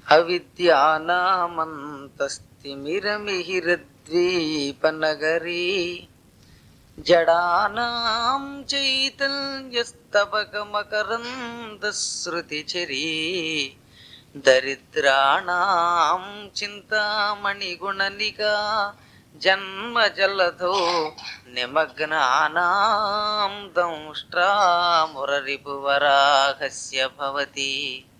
అవిద్యానామంతస్తిమిరమిహిరద్వీపనగరీ జడానాం చైతన్యస్తబకమకరందశ్రుతిచరీ దరిద్రాణాం చింతామణిగుణనికా జన్మజలధో నిమగ్నానాం దంష్ట్రామురరిపువరాహస్య భవతి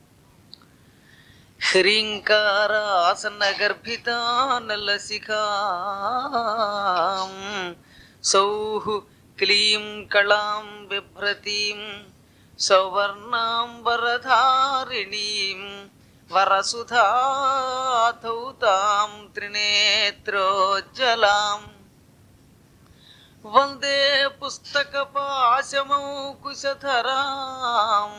హ్రీంకారాసనగర్భితానలసికాం సౌః క్లీం కళాం బిభ్రతీం సౌవర్ణాం వరధారిణీం వరసుధాధౌతాం త్రినేత్రోజ్జలాం వందే పుస్తకపాశమౌకుశధరాం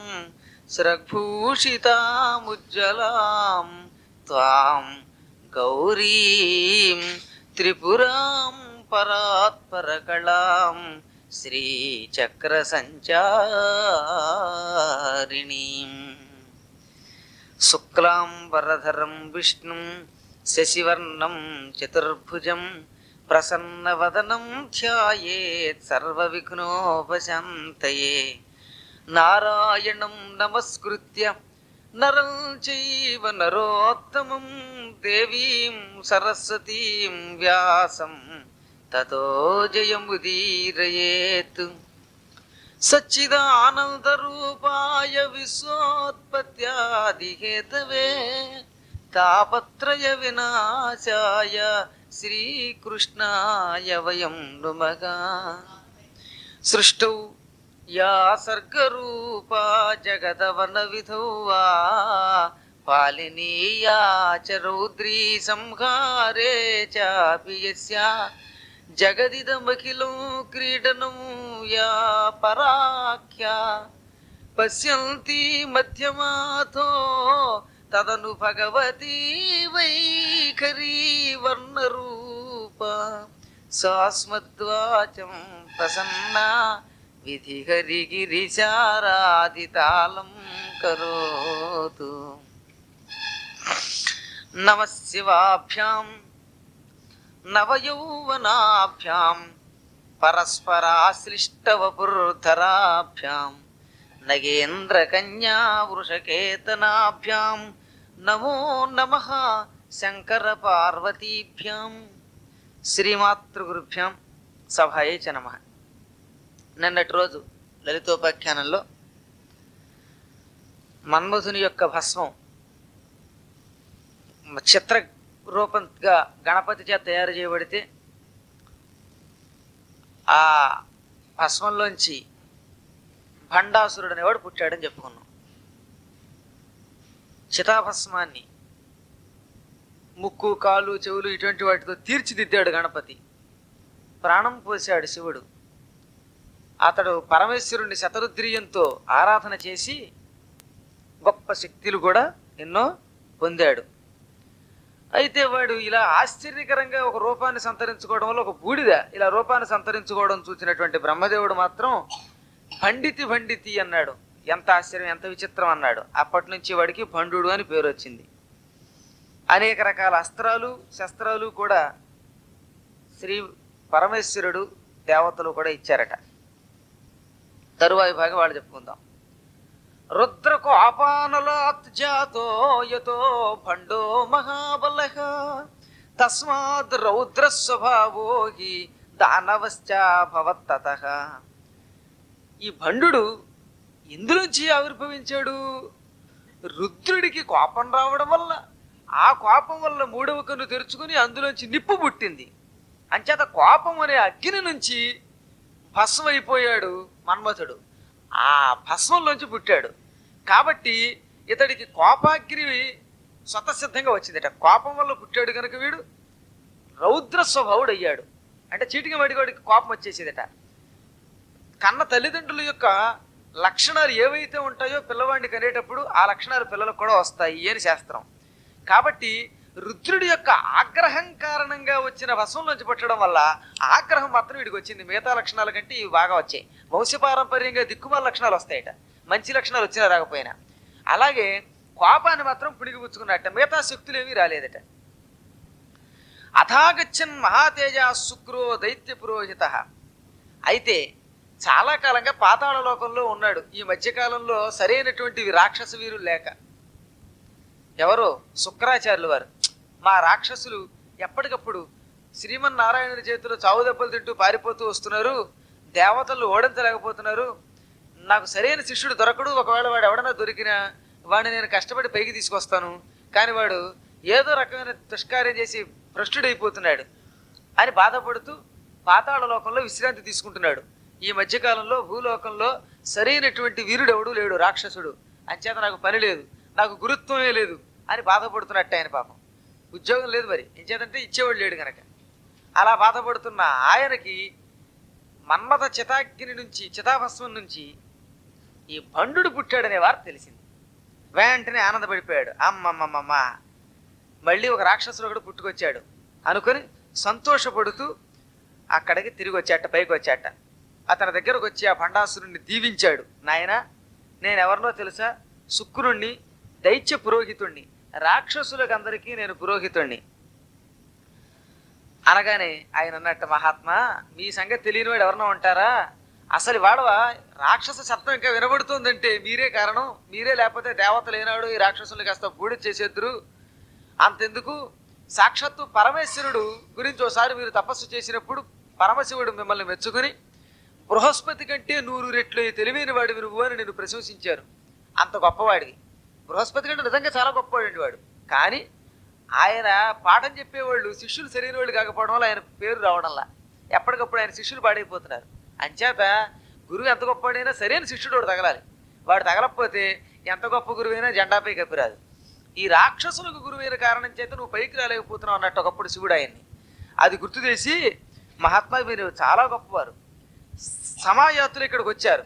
స్రగ్భూషితాముజ్జలాం త్వాం గౌరీం త్రిపురాం పరాత్పరకళాం శ్రీచక్రసञ्चारिणीम् శుక్లాంబరధరం విష్ణుం శశివర్ణం చతుర్భుజం ప్రసన్నవదనం ధ్యాయేత్ సర్వవిఘ్నోపశాంతయే నారాయణం నమస్కృత్య నరం చైవ నరోత్తమం దేవీం సరస్వతీం వ్యాసం తతో జయముదీరయేత్ సచ్చిదానందరూపాయ విశ్వోత్పత్యాదిహేతవే తాపత్రయ వినాశాయ శ్రీకృష్ణాయ వయం నుమగా సృష్టౌ యా సర్గరూపా జగదవన విధౌ వా పాలినీయా చ రౌద్రీ సంహారే చాపి యస్యా జగదిదమఖిలం క్రీడనం యా పరాఖ్యా పశ్యంతి మధ్యమాథో తదను భగవతి వైఖరీ వర్ణరూప సాస్మద్వాచం ప్రసన్నా విధిహరిగిరిచారాదితాళం కరోతు నమ శివాభ్యాం నవయౌవనాభ్యాం పరస్పరాశ్లిష్టవపుర్ధరాభ్యాం నగేంద్రకన్యా వృషకేతనాభ్యాం నమో నమ శంకర పార్వతీభ్యాం శ్రీమాతృగురుభ్యాం సభాయే చ నమ నిన్నటి రోజు లలితోపాఖ్యానంలో మన్మధుని యొక్క భస్మం చిత్ర రూపంగా గణపతి చేత తయారు చేయబడితే ఆ భస్మంలోంచి భండాసురుడు అనేవాడు పుట్టాడని చెప్పుకున్నాం చితాభస్మాన్ని ముక్కు కాలు చెవులు ఇటువంటి వాటితో తీర్చిదిద్దాడు గణపతి ప్రాణం పోశాడు శివుడు అతడు పరమేశ్వరుణ్ణి శతరుద్రీయంతో ఆరాధన చేసి గొప్ప శక్తులు కూడా ఎన్నో పొందాడు అయితే వాడు ఇలా ఆశ్చర్యకరంగా ఒక రూపాన్ని సంతరించుకోవడం వల్ల ఒక బూడిద ఇలా రూపాన్ని సంతరించుకోవడం చూసినటువంటి బ్రహ్మదేవుడు మాత్రం పండితి పండితి అన్నాడు ఎంత ఆశ్చర్యం ఎంత విచిత్రం అన్నాడు అప్పటి నుంచి వాడికి పండుడు అని పేరు వచ్చింది అనేక రకాల అస్త్రాలు శస్త్రాలు కూడా శ్రీ పరమేశ్వరుడు దేవతలు కూడా ఇచ్చారట తరువాయి భాగం వాళ్ళు చెప్పుకుందాం రుద్రకు అపానలాత్ జాతో యతో భండో మహాబలః తస్మాద్ రౌద్ర స్వభావో హి దానవశ్చాభవత్తత ఈ భండు ఎందులోంచి ఆవిర్భవించాడు రుద్రుడికి కోపం రావడం వల్ల ఆ కోపం వల్ల మూడవ కన్ను తెరుచుకుని అందులోంచి నిప్పు పుట్టింది అంచేత కోపం అనే అగ్ని నుంచి భస్మం అయిపోయాడు మన్మథుడు ఆ భస్మంలోంచి పుట్టాడు కాబట్టి ఇతడికి కోపాగ్ని స్వతసిద్ధంగా వచ్చిందట కోపం వల్ల పుట్టాడు కనుక వీడు రౌద్ర స్వభావుడు అయ్యాడు అంటే చీటికి వాడికి కోపం వచ్చేసేదట కన్న తల్లిదండ్రుల యొక్క లక్షణాలు ఏవైతే ఉంటాయో పిల్లవాడిని కనేటప్పుడు ఆ లక్షణాలు పిల్లలకు కూడా వస్తాయి అని శాస్త్రం కాబట్టి రుద్రుడి యొక్క ఆగ్రహం కారణంగా వచ్చిన వశం నుంచి పుట్టడం వల్ల ఆగ్రహం మాత్రం వీడికి వచ్చింది మిగతా లక్షణాల కంటే ఇవి బాగా వచ్చాయి వంశపారంపర్యంగా దిక్కుమాల లక్షణాలు వస్తాయట మంచి లక్షణాలు వచ్చినా రాకపోయినా అలాగే కోపాన్ని మాత్రం పుణిగిపుచ్చుకున్నట్ట మిగతా శక్తులు ఏమీ రాలేదట అథాగచ్చన్ మహాతేజ శుక్రో దైత్య పురోహిత అయితే చాలా కాలంగా పాతాళ లోకంలో ఉన్నాడు ఈ మధ్యకాలంలో సరైనటువంటి రాక్షస వీరులు లేక ఎవరో శుక్రాచార్యులు వారు మా రాక్షసులు ఎప్పటికప్పుడు శ్రీమన్నారాయణుడి చేతిలో చావు దెబ్బలు తింటూ పారిపోతూ వస్తున్నారు దేవతలు ఓడించలేకపోతున్నారు నాకు సరైన శిష్యుడు దొరకడు ఒకవేళ వాడు ఎవడన్నా దొరికినా వాడిని నేను కష్టపడి పైకి తీసుకొస్తాను కానీ వాడు ఏదో రకమైన దుష్కార్యం చేసి భ్రష్టుడైపోతున్నాడు అని బాధపడుతూ పాతాళ లోకంలో విశ్రాంతి తీసుకుంటున్నాడు ఈ మధ్యకాలంలో భూలోకంలో సరైనటువంటి వీరుడు ఎవడు లేడు రాక్షసుడు అంచేత నాకు పని లేదు నాకు గురుత్వమే లేదు అని బాధపడుతున్నట్టు ఆయన పాపం ఉద్యోగం లేదు మరి ఏం చేతంటే ఇచ్చేవాడు లేడు గనక అలా బాధపడుతున్న ఆయనకి మన్మథ చితాగ్ని నుంచి చితాభస్మం నుంచి ఈ భండు పుట్టాడనే వార్త తెలిసింది వెంటనే ఆనందపడిపోయాడు అమ్మమ్మమ్మమ్మ మళ్ళీ ఒక రాక్షసుడు ఒకడు పుట్టుకొచ్చాడు అనుకొని సంతోషపడుతూ అక్కడికి తిరిగి వచ్చాట పైకి వచ్చాట అతని దగ్గరకు వచ్చి ఆ భండాసురుణ్ణి దీవించాడు నాయన నేను ఎవరినో తెలుసా శుక్రుణ్ణి దైత్య పురోహితుణ్ణి రాక్షసులకు అందరికీ నేను పురోహితుణ్ణి అనగానే ఆయన అన్నట్టు మహాత్మా మీ సంగతి తెలియని వాడు ఎవరన్నా ఉంటారా అసలు వాడవ రాక్షస శబ్దం ఇంకా వినబడుతుందంటే మీరే కారణం మీరే లేకపోతే దేవత లేనాడు ఈ రాక్షసుల్ని కాస్త బూడి చేసేద్దరు అంతెందుకు సాక్షాత్తు పరమేశ్వరుడు గురించి ఒకసారి మీరు తపస్సు చేసినప్పుడు పరమశివుడు మిమ్మల్ని మెచ్చుకుని బృహస్పతి కంటే నూరు రెట్లు తెలివైన వాడివి నువ్వు అని నేను ప్రశంసించారు అంత గొప్పవాడివి బృహస్పతి కంటే నిజంగా చాలా గొప్పవాడండి వాడు కానీ ఆయన పాఠం చెప్పేవాళ్ళు శిష్యులు సరైన వాళ్ళు కాకపోవడం వల్ల ఆయన పేరు రావడంలా ఎప్పటికప్పుడు ఆయన శిష్యులు పాడైపోతున్నారు అంచేత గురువు ఎంత గొప్పవాడైనా సరైన శిష్యుడు వాడు తగలాలి వాడు తగలకపోతే ఎంత గొప్ప గురువైనా జెండాపై కప్పిరాదు ఈ రాక్షసులకు గురువైన కారణం చేత నువ్వు పైకి రాలేకపోతున్నావు అన్నట్టు ఒకప్పుడు శివుడు ఆయన్ని అది గుర్తు చేసి మహాత్మా మీరు చాలా గొప్పవారు సమాయాతులు ఇక్కడికి వచ్చారు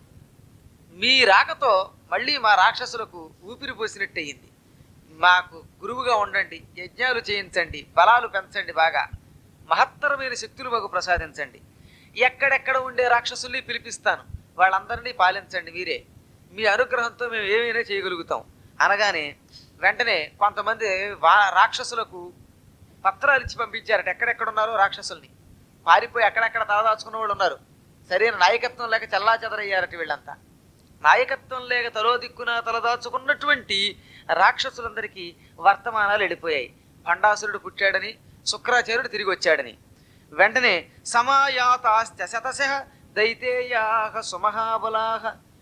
మీ రాకతో మళ్ళీ మా రాక్షసులకు ఊపిరి పోసినట్టు అయ్యింది మాకు గురువుగా ఉండండి యజ్ఞాలు చేయించండి బలాలు పెంచండి బాగా మహత్తరమైన శక్తులు మాకు ప్రసాదించండి ఎక్కడెక్కడ ఉండే రాక్షసుల్ని పిలిపిస్తాను వాళ్ళందరినీ పాలించండి మీరే మీ అనుగ్రహంతో మేము ఏమైనా చేయగలుగుతాం అనగానే వెంటనే కొంతమంది వా రాక్షసులకు పత్రాలు ఇచ్చి పంపించారట ఎక్కడెక్కడ ఉన్నారో రాక్షసుల్ని పారిపోయి ఎక్కడెక్కడ తలదాచుకున్న వాళ్ళు ఉన్నారు సరైన నాయకత్వం లేక చల్లా చెదరయ్యారట వీళ్ళంతా నాయకత్వం లేక తలో దిక్కున తలదాచుకున్నటువంటి రాక్షసులందరికీ వర్తమానాలు వెళ్ళిపోయాయి భండాసురుడు పుట్టాడని శుక్రాచార్యుడు తిరిగి వచ్చాడని వెంటనే సమాయాతాస్త శతశ దైతేయాహ సుమహాబలాహ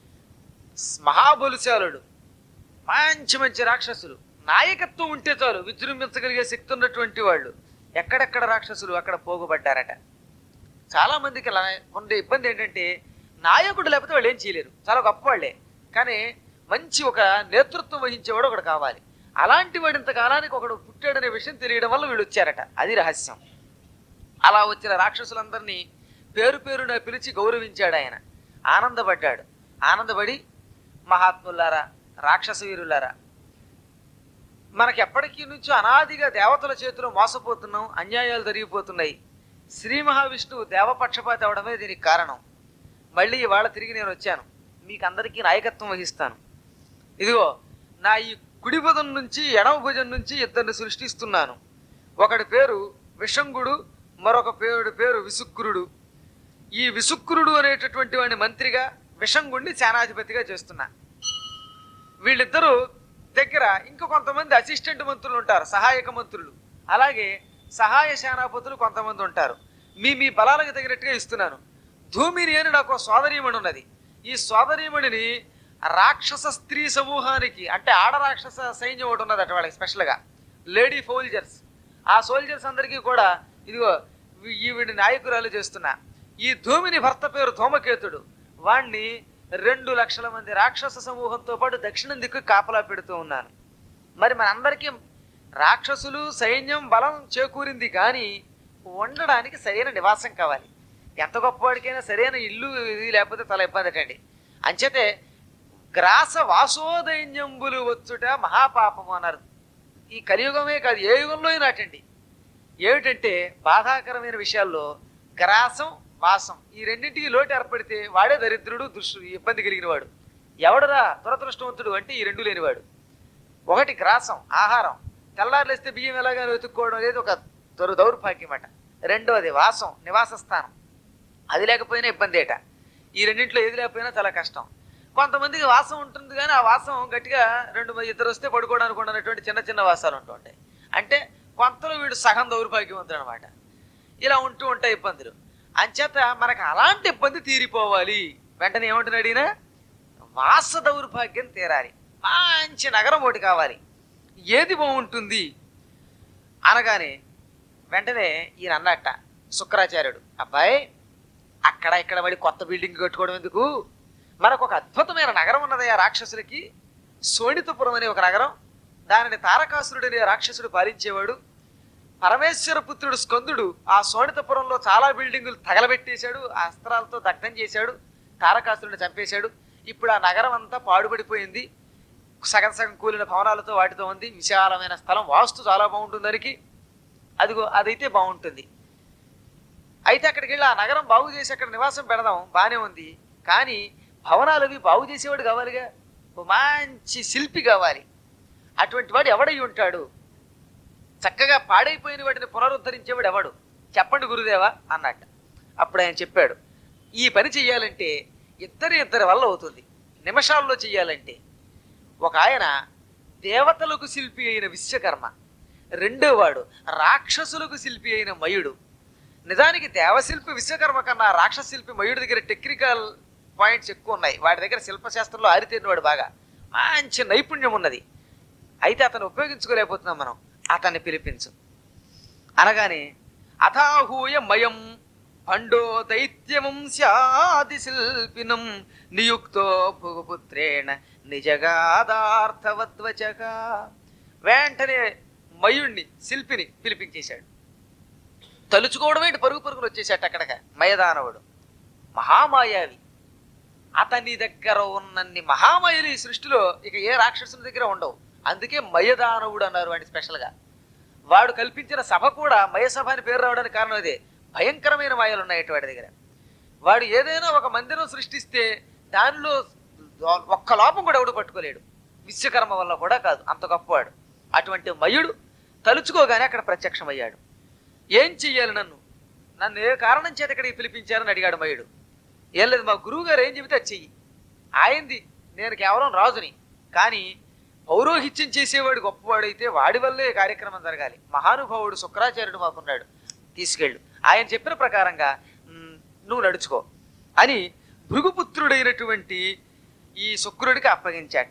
మహాబలుశాలుడు మంచి మంచి రాక్షసులు నాయకత్వం ఉంటే చాలు విజృంభించగలిగే శక్తి ఉన్నటువంటి వాళ్ళు ఎక్కడెక్కడ రాక్షసులు అక్కడ పోగుపడ్డారట చాలా మందికి అలా ఉండే ఇబ్బంది ఏంటంటే నాయకుడు లేకపోతే వాళ్ళు ఏం చేయలేరు చాలా గొప్పవాళ్లే కానీ మంచి ఒక నేతృత్వం వహించేవాడు ఒకడు కావాలి అలాంటి వాడు ఇంతకాలానికి ఒకడు పుట్టాడనే విషయం తెలియడం వల్ల వీళ్ళు వచ్చారట అది రహస్యం అలా వచ్చిన రాక్షసులందరినీ పేరు పేరున పిలిచి గౌరవించాడు ఆయన ఆనందపడ్డాడు ఆనందపడి మహాత్ములారా రాక్షస వీరులారా మనకి ఎప్పటికీ నుంచో అనాదిగా దేవతల చేతిలో మోసపోతున్నాం అన్యాయాలు జరిగిపోతున్నాయి శ్రీ మహావిష్ణువు దేవపక్షపాతి అవడమే దీనికి కారణం మళ్ళీ ఇవాళ తిరిగి నేను వచ్చాను మీకు అందరికీ నాయకత్వం వహిస్తాను ఇదిగో నా ఈ కుడి భుజం నుంచి ఎడమ భుజం నుంచి ఇద్దరిని సృష్టిస్తున్నాను ఒకడి పేరు విషంగుడు మరొక పేరు పేరు విసుక్రుడు ఈ విసుక్రుడు అనేటటువంటి వాడిని మంత్రిగా విషంగుడిని సేనాధిపతిగా చేస్తున్నా వీళ్ళిద్దరూ దగ్గర ఇంకా కొంతమంది అసిస్టెంట్ మంత్రులు ఉంటారు సహాయక మంత్రులు అలాగే సహాయ సేనాపతులు కొంతమంది ఉంటారు మీ మీ బలాలకు తగినట్టుగా ఇస్తున్నాను ధూమిని అని నాకు ఒక సోదరీమణి ఉన్నది ఈ సోదరీమణిని రాక్షస స్త్రీ సమూహానికి అంటే ఆడ రాక్షస సైన్యం ఒకటి ఉన్నది అట వాళ్ళకి స్పెషల్గా లేడీ సోల్జర్స్ ఆ సోల్జర్స్ అందరికీ కూడా ఇదిగో ఈ- ఈవిడ నాయకురాలు చేస్తున్నా ఈ ధూమిని భర్త పేరు ధూమకేతుడు వాణ్ణి రెండు లక్షల మంది రాక్షస సమూహంతో పాటు దక్షిణం దిక్కు కాపలా పెడుతూ ఉన్నాను మరి మనందరికీ రాక్షసులు సైన్యం బలం చేకూరింది కానీ ఉండడానికి సరైన నివాసం కావాలి ఎంత గొప్పవాడికైనా సరైన ఇల్లు ఇది లేకపోతే చాలా ఇబ్బంది అటండి అంచేతే గ్రాస వాసోదైన్యంబులు వచ్చుట మహాపాపము అన్నారు ఈ కలియుగమే కాదు ఏ యుగంలో నాటండి ఏమిటంటే బాధాకరమైన విషయాల్లో గ్రాసం వాసం ఈ రెండింటికి లోటు ఏర్పడితే వాడే దరిద్రుడు దుష్టుడు ఇబ్బంది కలిగిన వాడు ఎవడరా దురదృష్టవంతుడు అంటే ఈ రెండు లేనివాడు ఒకటి గ్రాసం ఆహారం తెల్లారులేస్తే బియ్యం ఎలాగైనా వెతుక్కోవడం అనేది ఒక దౌర్ దౌర్భాగ్యం అట రెండోది వాసం నివాస స్థానం అది లేకపోయినా ఇబ్బంది ఏట ఈ రెండింటిలో ఏది లేకపోయినా చాలా కష్టం కొంతమందికి వాసం ఉంటుంది కానీ ఆ వాసం గట్టిగా రెండు మంది ఇద్దరు వస్తే పడుకోవడానికి ఉన్నటువంటి చిన్న చిన్న వాసాలు ఉంటూ ఉంటాయి అంటే కొంతలో వీడు సగం దౌర్భాగ్యవంతుడు అనమాట ఇలా ఉంటూ ఉంటాయి ఇబ్బందులు అంచేత మనకు అలాంటి ఇబ్బంది తీరిపోవాలి వెంటనే ఏమంటున్నాడు ఈయన వాస దౌర్భాగ్యం తీరాలి మంచి నగరం ఒకటి కావాలి ఏది బాగుంటుంది అనగానే వెంటనే ఈయన అన్నట్ట శుక్రాచార్యుడు అబ్బాయి అక్కడ ఇక్కడ మళ్ళీ కొత్త బిల్డింగ్ కట్టుకోవడం ఎందుకు మనకు ఒక అద్భుతమైన నగరం ఉన్నది ఆ రాక్షసులకి సోణితపురం అనే ఒక నగరం దానిని తారకాసురుడు అనే రాక్షసుడు పాలించేవాడు పరమేశ్వర పుత్రుడు స్కందుడు ఆ సోణితపురంలో చాలా బిల్డింగులు తగలబెట్టేశాడు ఆ అస్త్రాలతో దగ్ధం చేశాడు తారకాసురుడిని చంపేశాడు ఇప్పుడు ఆ నగరం అంతా పాడుపడిపోయింది సగం సగం కూలిన భవనాలతో వాటితో ఉంది విశాలమైన స్థలం వాస్తు చాలా బాగుంటుంది దానికి అదిగో అదైతే బాగుంటుంది అయితే అక్కడికి వెళ్ళి ఆ నగరం బాగు చేసి అక్కడ నివాసం పెడదాం బానే ఉంది కానీ భవనాలు అవి బాగు చేసేవాడు కావాలిగా ఓ మంచి శిల్పి కావాలి అటువంటి వాడు ఎవడై ఉంటాడు చక్కగా పాడైపోయిన వాటిని పునరుద్ధరించేవాడు ఎవడు చెప్పండి గురుదేవా అన్నట్ట అప్పుడు ఆయన చెప్పాడు ఈ పని చెయ్యాలంటే ఇద్దరు ఇద్దరి వల్ల అవుతుంది నిమిషాల్లో చెయ్యాలంటే ఒక ఆయన దేవతలకు శిల్పి అయిన విశ్వకర్మ రెండో వాడు రాక్షసులకు శిల్పి అయిన మయుడు నిజానికి దేవశిల్పి విశ్వకర్మ కన్నా రాక్షస శిల్పి మయుడి దగ్గర టెక్నికల్ పాయింట్స్ ఎక్కువ ఉన్నాయి వాడి దగ్గర శిల్పశాస్త్రంలో ఆరితేరినవాడు బాగా మంచి నైపుణ్యం ఉన్నది అయితే అతను ఉపయోగించుకోలేకపోతున్నాం మనం అతన్ని పిలిపించు అనగానే అథాహూయ మయం పండో దైత్యవంశాది శిల్పినం నియుక్తో భుగుపుత్రేణ నిజగాదార్థవద్వచగా వెంటనే మయుణ్ణి శిల్పిని పిలిపించేశాడు తలుచుకోవడమే ఇటు పరుగు పరుగులు వచ్చేసాట అక్కడక మయదానవుడు మహామాయావి అతని దగ్గర ఉన్నన్ని మహామాయలు ఈ సృష్టిలో ఇక ఏ రాక్షసుని దగ్గర ఉండవు అందుకే మయదానవుడు అన్నారు వాడిని స్పెషల్గా వాడు కల్పించిన సభ కూడా మయసభ అని పేరు రావడానికి కారణం అదే భయంకరమైన మాయలు ఉన్నాయి వాడి దగ్గర వాడు ఏదైనా ఒక మందిరం సృష్టిస్తే దానిలో ఒక్క లోపం కూడా ఎవడు పట్టుకోలేడు విశ్వకర్మ వల్ల కూడా కాదు అంత గొప్పవాడు అటువంటి మయుడు తలుచుకోగానే అక్కడ ప్రత్యక్షమయ్యాడు ఏం చెయ్యాలి నన్ను నన్ను ఏ కారణం చేత ఇక్కడికి పిలిపించారని అడిగాడు మయుడు ఏం లేదు మా గురువు గారు ఏం చెబితే అది చెయ్యి ఆయంది నేను కేవలం రాజుని కానీ పౌరోహిత్యం చేసేవాడు గొప్పవాడైతే వాడి వల్లే ఈ కార్యక్రమం జరగాలి మహానుభావుడు శుక్రాచార్యుడు మాకున్నాడు తీసుకెళ్ళు ఆయన చెప్పిన ప్రకారంగా "మ్, నువ్వు నడుచుకో అని భృగుపుత్రుడైనటువంటి ఈ శుక్రుడికి అప్పగించాట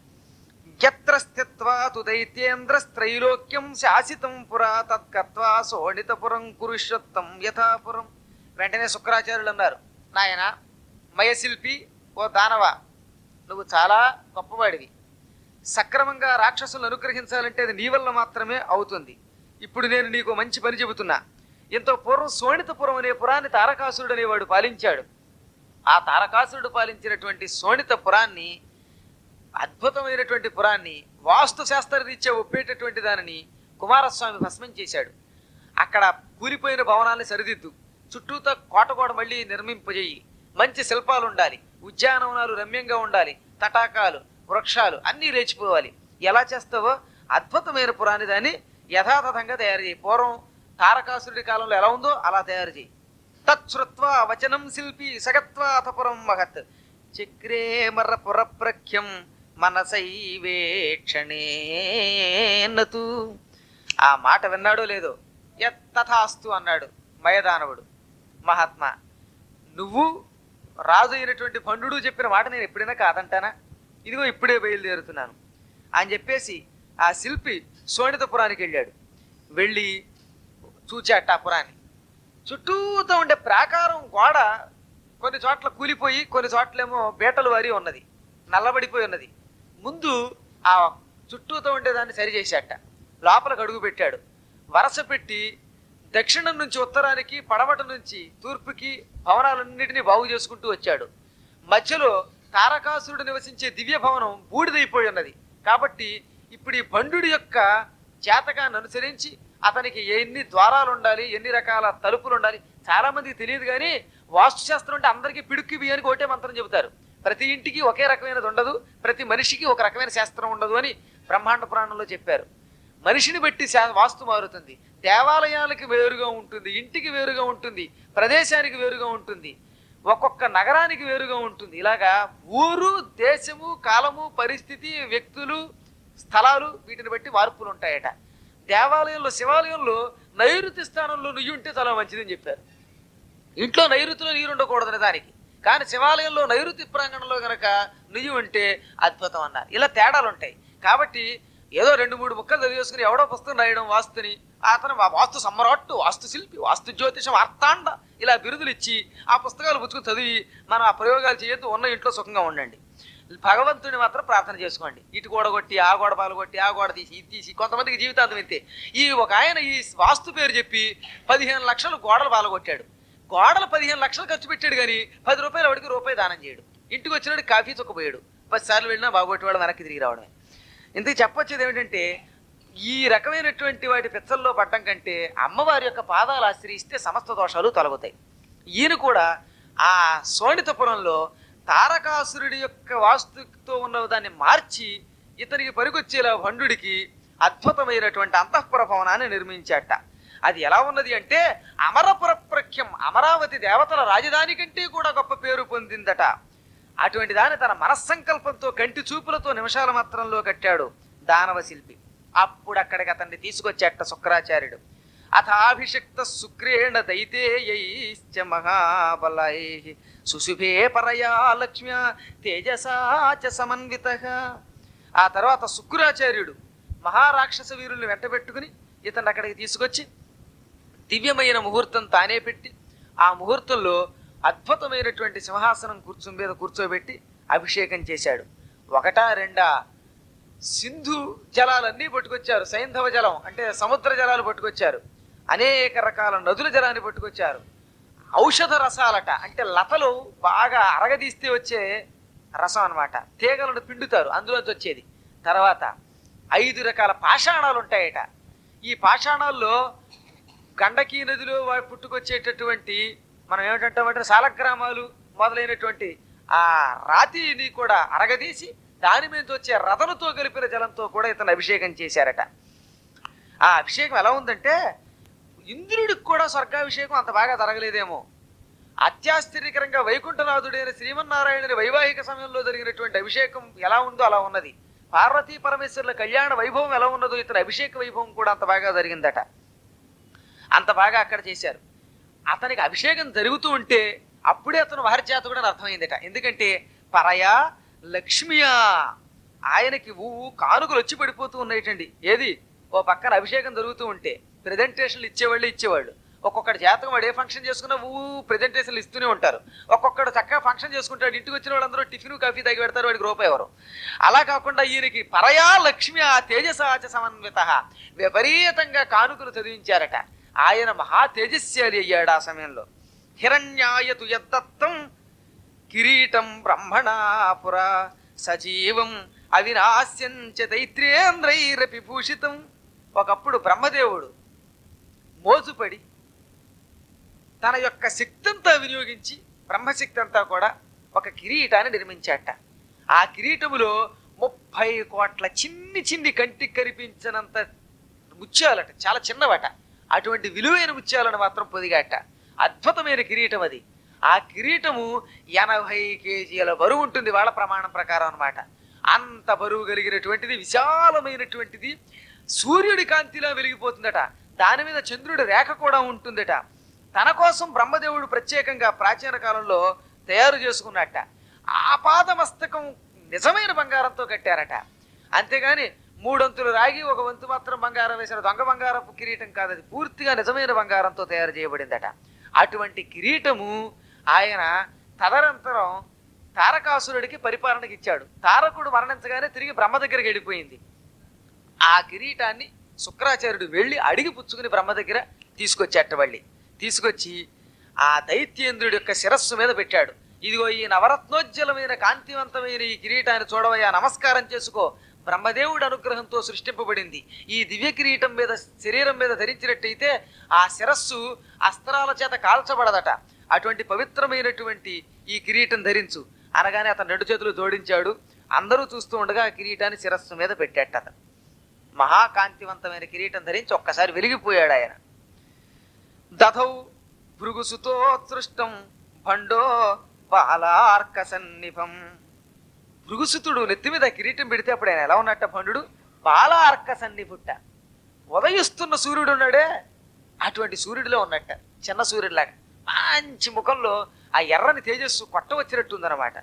యత్ర స్థిత్వా తు దైత్యేంద్రస్త్రైలోక్యం శాసితం పురా తత్కత్వా శోణితపురం కురుష్వత్తం యథాపురం వెంటనే శుక్రాచార్యులు అన్నారు నాయన మయశిల్పి ఓ దానవ నువ్వు చాలా గొప్పవాడివి సక్రమంగా రాక్షసులను అనుగ్రహించాలంటే అది నీ వల్ల మాత్రమే అవుతుంది ఇప్పుడు నేను నీకు మంచి పని చెబుతున్నా ఎంతో పూర్వం శోణితపురం అనే పురాన్ని తారకాసురుడు అనేవాడు పాలించాడు ఆ తారకాసురుడు పాలించినటువంటి శోణితపురాన్ని అద్భుతమైనటువంటి పురాన్ని వాస్తు శాస్త్ర రీత్యా ఒప్పేటటువంటి దానిని కుమారస్వామి భస్మం చేశాడు అక్కడ కూలిపోయిన భవనాన్ని సరిదిద్దు చుట్టూతో కోటకోట మళ్ళీ నిర్మింపజేయి మంచి శిల్పాలు ఉండాలి ఉద్యానవనాలు రమ్యంగా ఉండాలి తటాకాలు వృక్షాలు అన్నీ లేచిపోవాలి ఎలా చేస్తావో అద్భుతమైన పురాన్ని దాన్ని యథాతథంగా తయారు చేయి పూర్వం తారకాసురుడి కాలంలో ఎలా ఉందో అలా తయారు చేయి తచ్చుత్వా వచనం శిల్పి సగత్వా అథపురం మహత్ చక్రే మర్ర పురప్రఖ్యం మనసైవేక్షణేనతు ఆ మాట విన్నాడో లేదో యత్తథాస్తు అన్నాడు మయదానవుడు మహాత్మా నువ్వు రాజు అయినటువంటి పండు చెప్పిన మాట నేను ఎప్పుడైనా కాదంటానా ఇదిగో ఇప్పుడే బయలుదేరుతున్నాను అని చెప్పేసి ఆ శిల్పి సోణితపురానికి వెళ్ళాడు వెళ్ళి చూచాట ఆ పురాన్ని చుట్టూతో ఉండే ప్రాకారం గోడ కొన్ని చోట్ల కూలిపోయి కొన్ని చోట్లేమో బీటలు వారి ఉన్నది నల్లబడిపోయి ఉన్నది ముందు ఆ చుట్టూతో ఉండేదాన్ని సరి చేశాట లోపలికి అడుగు పెట్టాడు వరస పెట్టి దక్షిణం నుంచి ఉత్తరానికి పడమట నుంచి తూర్పుకి భవనాలన్నిటినీ బాగు చేసుకుంటూ వచ్చాడు మధ్యలో తారకాసురుడు నివసించే దివ్య భవనం బూడిదైపోయి ఉన్నది కాబట్టి ఇప్పుడు ఈ బండు యొక్క జాతకాన్ని అనుసరించి అతనికి ఎన్ని ద్వారాలు ఉండాలి ఎన్ని రకాల తలుపులు ఉండాలి చాలా మందికి తెలియదు కానీ వాస్తుశాస్త్రం అంటే అందరికీ పిడుక్కి బియ్యానికి ఒకటే మంత్రం చెబుతారు ప్రతి ఇంటికి ఒకే రకమైనది ఉండదు ప్రతి మనిషికి ఒక రకమైన శాస్త్రం ఉండదు అని బ్రహ్మాండ పురాణంలో చెప్పారు మనిషిని బట్టి శా- వాస్తు మారుతుంది దేవాలయాలకి వేరుగా ఉంటుంది ఇంటికి వేరుగా ఉంటుంది ప్రదేశానికి వేరుగా ఉంటుంది ఒక్కొక్క నగరానికి వేరుగా ఉంటుంది ఇలాగా ఊరు దేశము కాలము పరిస్థితి వ్యక్తులు స్థలాలు వీటిని బట్టి మార్పులు ఉంటాయట దేవాలయంలో శివాలయంలో నైరుతి స్థానంలో నుయ్యి ఉంటే చాలా మంచిదని చెప్పారు ఇంట్లో నైరుతిలో నీరు ఉండకూడదని దానికి కానీ శివాలయంలో నైరుతి ప్రాంగణంలో గనక నుయ్యి ఉంటే అద్భుతం అన్నారు ఇలా తేడాలు ఉంటాయి కాబట్టి ఏదో రెండు మూడు ముక్కలు చదివేసుకుని ఎవడో పుస్తకం రాయడం వాస్తుని అతను వా- వాస్తు సమ్మరాట్టు వాస్తు శిల్పి వాస్తు జ్యోతిషం అర్థాండ ఇలా బిరుదులు ఇచ్చి ఆ పుస్తకాలు పుచ్చుకుని చదివి మనం ఆ ప్రయోగాలు చేయొద్దు ఉన్న ఇంట్లో సుఖంగా ఉండండి భగవంతుని మాత్రం ప్రార్థన చేసుకోండి ఇటు గోడ కొట్టి ఆ గోడ పాలు కొట్టి ఆ గోడ తీసి ఇది తీసి కొంతమందికి జీవితాంతం ఇంతే ఈ ఒక ఆయన ఈ వాస్తు పేరు చెప్పి పదిహేను లక్షలు గోడలు పాలగొట్టాడు గోడలు పదిహేను లక్షలు ఖర్చు పెట్టాడు కానీ పది రూపాయలు వాడికి రూపాయి దానం చేయడు ఇంటికి వచ్చినాడు కాఫీ చుక్కపోయాడు పది సార్లు వెళ్ళినా బాగొట్టేవాడు వెనక్కి తిరిగి రావడమే ఇంతకు చెప్పొచ్చేది ఏమిటంటే ఈ రకమైనటువంటి వాటి పిచ్చల్లో పడ్డం కంటే అమ్మవారి యొక్క పాదాలు ఆశ్రయిస్తే సమస్త దోషాలు తొలగుతాయి ఈయన కూడా ఆ సోనితపురంలో తారకాసురుడి యొక్క వాస్తుతో ఉన్న దాన్ని మార్చి ఇతనికి పనికొచ్చేలా భండుడికి అద్భుతమైనటువంటి అంతఃపుర భవనాన్ని నిర్మించాట అది ఎలా ఉన్నది అంటే అమరపుర ప్రఖ్యం అమరావతి దేవతల రాజధాని కంటే కూడా గొప్ప పేరు పొందిందట అటువంటి దాన్ని తన మనస్సంకల్పంతో కంటి చూపులతో నిమిషాల మాత్రంలో కట్టాడు దానవ శిల్పి అప్పుడు అక్కడికి అతన్ని తీసుకొచ్చేట శుక్రాచార్యుడు అథాభిషిక్త శుక్రేణ దైతేయైశ్చ మహాబలై సుశుభే పరయా లక్ష్మ్యా తేజసా చ సమన్విత ఆ తర్వాత శుక్రాచార్యుడు మహారాక్షస వీరుల్ని వెంటబెట్టుకుని ఇతన్ని అక్కడికి తీసుకొచ్చి దివ్యమైన ముహూర్తం తానే పెట్టి ఆ ముహూర్తంలో అద్భుతమైనటువంటి సింహాసనం కూర్చో మీద కూర్చోబెట్టి అభిషేకం చేశాడు ఒకటా రెండా సింధు జలాలన్నీ పట్టుకొచ్చారు సైంధవ జలం అంటే సముద్ర జలాలు పట్టుకొచ్చారు అనేక రకాల నదుల జలాన్ని పట్టుకొచ్చారు ఔషధ రసాలట అంటే లతలు బాగా అరగదీస్తే వచ్చే రసం అన్నమాట తీగలను పిండుతారు అందులోంచి వచ్చేది తర్వాత ఐదు రకాల పాషాణాలు ఉంటాయట ఈ పాషాణాల్లో గండకీ నదిలో వా- పుట్టుకొచ్చేటటువంటి మనం ఏమిటంటామంటే సాలగ్రామాలు మొదలైనటువంటి ఆ రాతిని కూడా అరగదీసి దాని మీద వచ్చే రథలతో కలిపిన జలంతో కూడా ఇతను అభిషేకం చేశారట ఆ అభిషేకం ఎలా ఉందంటే ఇంద్రుడికి కూడా స్వర్గాభిషేకం అంత బాగా జరగలేదేమో అత్యాశ్చర్యకరంగా వైకుంఠనాథుడైన శ్రీమన్నారాయణుని వైవాహిక సమయంలో జరిగినటువంటి అభిషేకం ఎలా ఉందో అలా ఉన్నది పార్వతీ పరమేశ్వరుల కళ్యాణ వైభవం ఎలా ఉన్నదో ఇతని అభిషేక వైభవం కూడా అంత బాగా జరిగిందట అంత బాగా అక్కడ చేశారు అతనికి అభిషేకం జరుగుతూ ఉంటే అప్పుడే అతను వారి చేత కూడా అర్థమైందట ఎందుకంటే పరయా లక్ష్మియా ఆయనకి ఊ కానుకలు వచ్చి పడిపోతూ ఉన్నాయటండి ఏది ఓ పక్కన అభిషేకం జరుగుతూ ఉంటే ప్రజెంటేషన్లు ఇచ్చేవాళ్ళు ఇచ్చేవాళ్ళు ఒక్కొక్కటి జాతకం వాడు ఏ ఫంక్షన్ చేసుకున్నా ఊ ప్రజెంటేషన్లు ఇస్తూనే ఉంటారు ఒక్కొక్కడు చక్కగా ఫంక్షన్ చేసుకుంటాడు ఇంటికి వచ్చిన వాళ్ళందరూ టిఫిన్ కాఫీ తాగి పెడతారు వాడికి రూపాయి ఎవరు అలా కాకుండా ఈయనకి పరయా లక్ష్మి ఆ తేజసాచ సమన్విత విపరీతంగా కానుకలు చదివించారట ఆయన మహా తేజస్శాలి అయ్యాడు ఆ సమయంలో హిరణ్యాయతు యద్దత్తం కిరీటం బ్రహ్మణాపుర సజీవం అవినాశ్యం చ దైత్రేంద్రైరపి భూషితం ఒకప్పుడు బ్రహ్మదేవుడు మోజుపడి తన యొక్క శక్తంతా వినియోగించి బ్రహ్మశక్తి అంతా కూడా ఒక కిరీటాన్ని నిర్మించాట ఆ కిరీటములో ముప్పై కోట్ల చిన్ని చిన్ని కంటికి కనిపించినంత ముత్యాలట చాలా చిన్నవట అటువంటి విలువైన ముత్యాలను మాత్రం పొదిగాట అద్భుతమైన కిరీటం అది ఆ కిరీటము ఎనభై కేజీల బరువు ఉంటుంది వాళ్ళ ప్రమాణం ప్రకారం అన్నమాట అంత బరువు కలిగినటువంటిది విశాలమైనటువంటిది సూర్యుడి కాంతిలా వెలిగిపోతుందట దాని మీద చంద్రుడి రేఖ కూడా ఉంటుందట తన కోసం బ్రహ్మదేవుడు ప్రత్యేకంగా ప్రాచీన కాలంలో తయారు చేసుకున్నట్ట ఆపాదమస్తకం నిజమైన బంగారంతో కట్టారట అంతేగాని మూడొంతులు రాగి ఒక వంతు మాత్రం బంగారం వేసిన దొంగ బంగారపు కిరీటం కాదు అది పూర్తిగా నిజమైన బంగారంతో తయారు చేయబడిందట అటువంటి కిరీటము ఆయన తదనంతరం తారకాసురుడికి పరిపాలనకి ఇచ్చాడు తారకుడు మరణించగానే తిరిగి బ్రహ్మ దగ్గరికి వెళ్ళిపోయింది ఆ కిరీటాన్ని శుక్రాచార్యుడు వెళ్ళి అడిగి పుచ్చుకుని బ్రహ్మ దగ్గర తీసుకొచ్చేట మళ్ళీ తీసుకొచ్చి ఆ దైత్యేంద్రుడి యొక్క శిరస్సు మీద పెట్టాడు ఇదిగో ఈ నవరత్నోజ్వలమైన కాంతివంతమైన ఈ కిరీటాన్ని చూడవయ్యా నమస్కారం చేసుకో బ్రహ్మదేవుడి అనుగ్రహంతో సృష్టింపబడింది ఈ దివ్య కిరీటం మీద శరీరం మీద ధరించినట్టయితే ఆ శిరస్సు అస్త్రాల చేత కాల్చబడదట అటువంటి పవిత్రమైనటువంటి ఈ కిరీటం ధరించు అనగానే అతను రెండు చేతులు జోడించాడు అందరూ చూస్తూ ఉండగా ఆ కిరీటాన్ని శిరస్సు మీద పెట్టేట అతను మహాకాంతివంతమైన కిరీటం ధరించి ఒక్కసారి వెలిగిపోయాడు ఆయన దధౌ భృగుసుతోత్సృష్టం భండో బాలార్క సన్నిభం భృగుసుతుడు నెత్తి మీద కిరీటం పెడితే అప్పుడు ఆయన ఎలా ఉన్నట్ట భండు బాలార్క సన్నిపుట్ట ఉదయిస్తున్న సూర్యుడు ఉన్నాడే అటువంటి సూర్యుడిలో ఉన్నట్ట చిన్న సూర్యుడిలాగా మంచి ముఖంలో ఆ ఎర్రని తేజస్సు కొట్ట వచ్చినట్టుందన్నమాట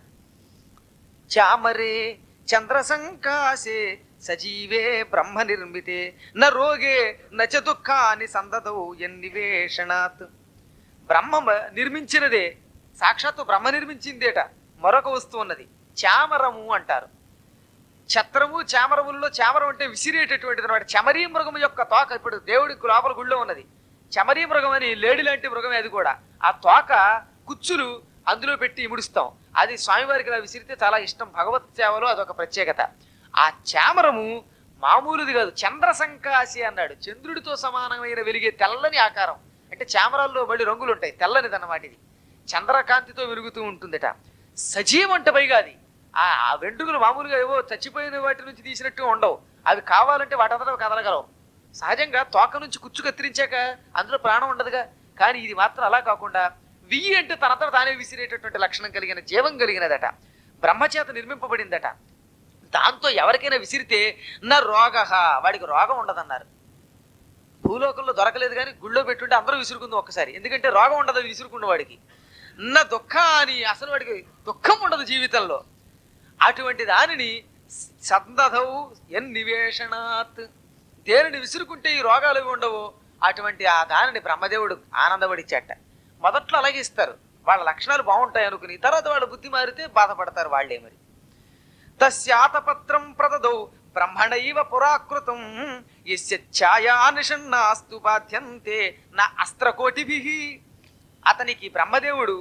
చామరే చంద్రసంకాశే సజీవే బ్రహ్మ నిర్మితే న రోగే నచ దుఃఖాని సందదౌ ఎన్నివేషణాత్ బ్రహ్మ మ- నిర్మించినదే సాక్షాత్తు బ్రహ్మ నిర్మించిందేట మరొక వస్తువు ఉన్నది చామరము అంటారు ఛత్రము చామరముల్లో చామరం అంటే విసిరేటటువంటిది అనమాట చమరీ మృగం యొక్క తోక ఇప్పుడు దేవుడికి లోపల గుళ్ళో ఉన్నది చమరీ మృగం అని లేడి లాంటి మృగమే అది కూడా ఆ తోక కుచ్చులు అందులో పెట్టి ఇముడుస్తాం అది స్వామివారికి ఇలా విసిరితే చాలా ఇష్టం భగవత్ సేవలో అదొక ప్రత్యేకత ఆ చామరము మామూలుది కాదు చంద్ర సంకాశి అన్నాడు చంద్రుడితో సమానమైన వెలిగే తెల్లని ఆకారం అంటే చామరాల్లో మళ్ళీ రంగులు ఉంటాయి తెల్లనిది అన్నమాట ఇది చంద్రకాంతితో వెలుగుతూ ఉంటుందట సజీవం అంట పైగా అది ఆ ఆ వెంట్రుకలు మామూలుగా ఏవో చచ్చిపోయిన వాటి నుంచి తీసినట్టు ఉండవు అవి కావాలంటే వాటంతటా అవి కదలగలవు సహజంగా తోక నుంచి కుచ్చు కత్తిరించాక అందులో ప్రాణం ఉండదుగా కానీ ఇది మాత్రం అలా కాకుండా వియ్యి అంటే తనంతట తానే విసిరేటటువంటి లక్షణం కలిగిన జీవం కలిగినదట బ్రహ్మచేత నిర్మింపబడిందట దాంతో ఎవరికైనా విసిరితే నా రోగ వాడికి రోగం ఉండదన్నారు భూలోకంలో దొరకలేదు కానీ గుళ్ళో పెట్టుంటే అందరూ విసురుకుంది ఒక్కసారి ఎందుకంటే రోగం ఉండదు అది విసురుకున్న వాడికి నా దుఃఖ అని అసలు వాడికి దుఃఖం ఉండదు జీవితంలో అటువంటి దానిని సందధవు ఎన్ నివేషణాత్ దేనిని విసురుకుంటే ఈ రోగాలు ఇవి ఉండవు అటువంటి ఆ దానిని బ్రహ్మదేవుడు ఆనందపడిచ్చాట మొదట్లో అలాగే ఇస్తారు వాళ్ళ లక్షణాలు బాగుంటాయి అనుకుని తర్వాత వాళ్ళ బుద్ధి మారితే బాధపడతారు వాళ్ళే మరి తస్యాతపత్రం ప్రదదౌ బ్రహ్మణైవ పురాకృతం యస్య ఛాయా నిషన్నాస్తు బాధ్యంతే నా అస్త్రకోటిభి అతనికి బ్రహ్మదేవుడు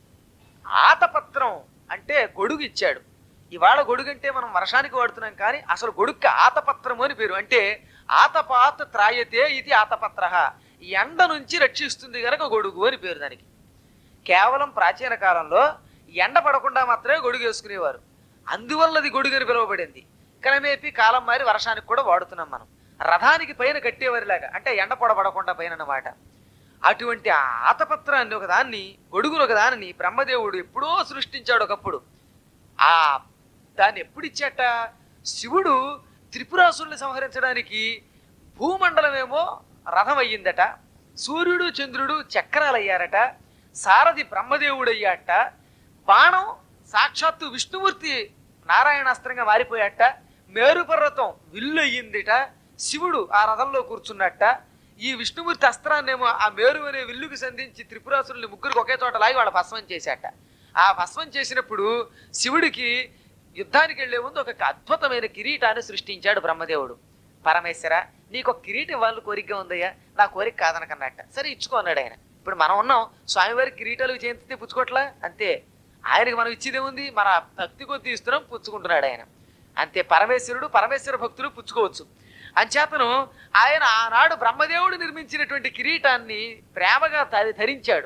ఆతపత్రం అంటే గొడుగు ఇచ్చాడు ఇవాళ గొడుగు అంటే మనం వర్షానికి వాడుతున్నాం కానీ అసలు గొడుక్కి ఆతపత్రము అని పేరు అంటే ఆతపాత త్రాయతే ఇది ఆతపత్ర ఎండ నుంచి రక్షిస్తుంది గనక గొడుగు అని పేరు దానికి కేవలం ప్రాచీన కాలంలో ఎండ పడకుండా మాత్రమే గొడుగు వేసుకునేవారు అందువల్ల అది గొడుగు అని పిలువబడింది క్రమేపీ కాలం మారి వర్షానికి కూడా వాడుతున్నాం మనం రథానికి పైన కట్టేవారిలాగా అంటే ఎండ పొడబడకుండా పైన అన్నమాట అటువంటి ఆ ఆతపత్రాన్ని ఒక దాన్ని గొడుగును ఒక దానిని బ్రహ్మదేవుడు ఎప్పుడో సృష్టించాడు ఒకప్పుడు ఆ దాన్ని ఎప్పుడు ఇచ్చాట శివుడు త్రిపురాసుల్ని సంహరించడానికి భూమండలమేమో రథం అయ్యిందట సూర్యుడు చంద్రుడు చక్రాలు అయ్యారట సారథి బ్రహ్మదేవుడు అయ్యాట బాణం సాక్షాత్తు విష్ణుమూర్తి నారాయణాస్త్రంగా మారిపోయాట మేరు పర్వతం విల్లు అయ్యిందిట శివుడు ఆ రథంలో కూర్చున్నట్ట ఈ విష్ణుమూర్తి అస్త్రాన్నేమో ఆ మేరు అనే విల్లుకి సంధించి త్రిపురాసురుల్ని ముగ్గురికి ఒకే చోట లాగి వాళ్ళ భస్మం చేశాట ఆ భస్మం చేసినప్పుడు శివుడికి యుద్ధానికి వెళ్లే ముందు ఒక అద్భుతమైన కిరీటాన్ని సృష్టించాడు బ్రహ్మదేవుడు పరమేశ్వర నీకు ఒక కిరీటం ఇవ్వాలని కోరికగా ఉందయ్యా నా కోరిక కాదనకన్నట్ట సరే ఇచ్చుకో అన్నాడు ఆయన ఇప్పుడు మనం ఉన్నాం స్వామివారి కిరీటాలు చేయించితే పుచ్చుకోవట్లా అంతే ఆయనకి మనం ఇచ్చేదేముంది మన భక్తి కొద్ది ఇస్తున్నాం పుచ్చుకుంటున్నాడు ఆయన అంతే పరమేశ్వరుడు పరమేశ్వర భక్తులు పుచ్చుకోవచ్చు అంచేతను ఆయన ఆనాడు బ్రహ్మదేవుడు నిర్మించినటువంటి కిరీటాన్ని ప్రేమగా ధరి- ధరించాడు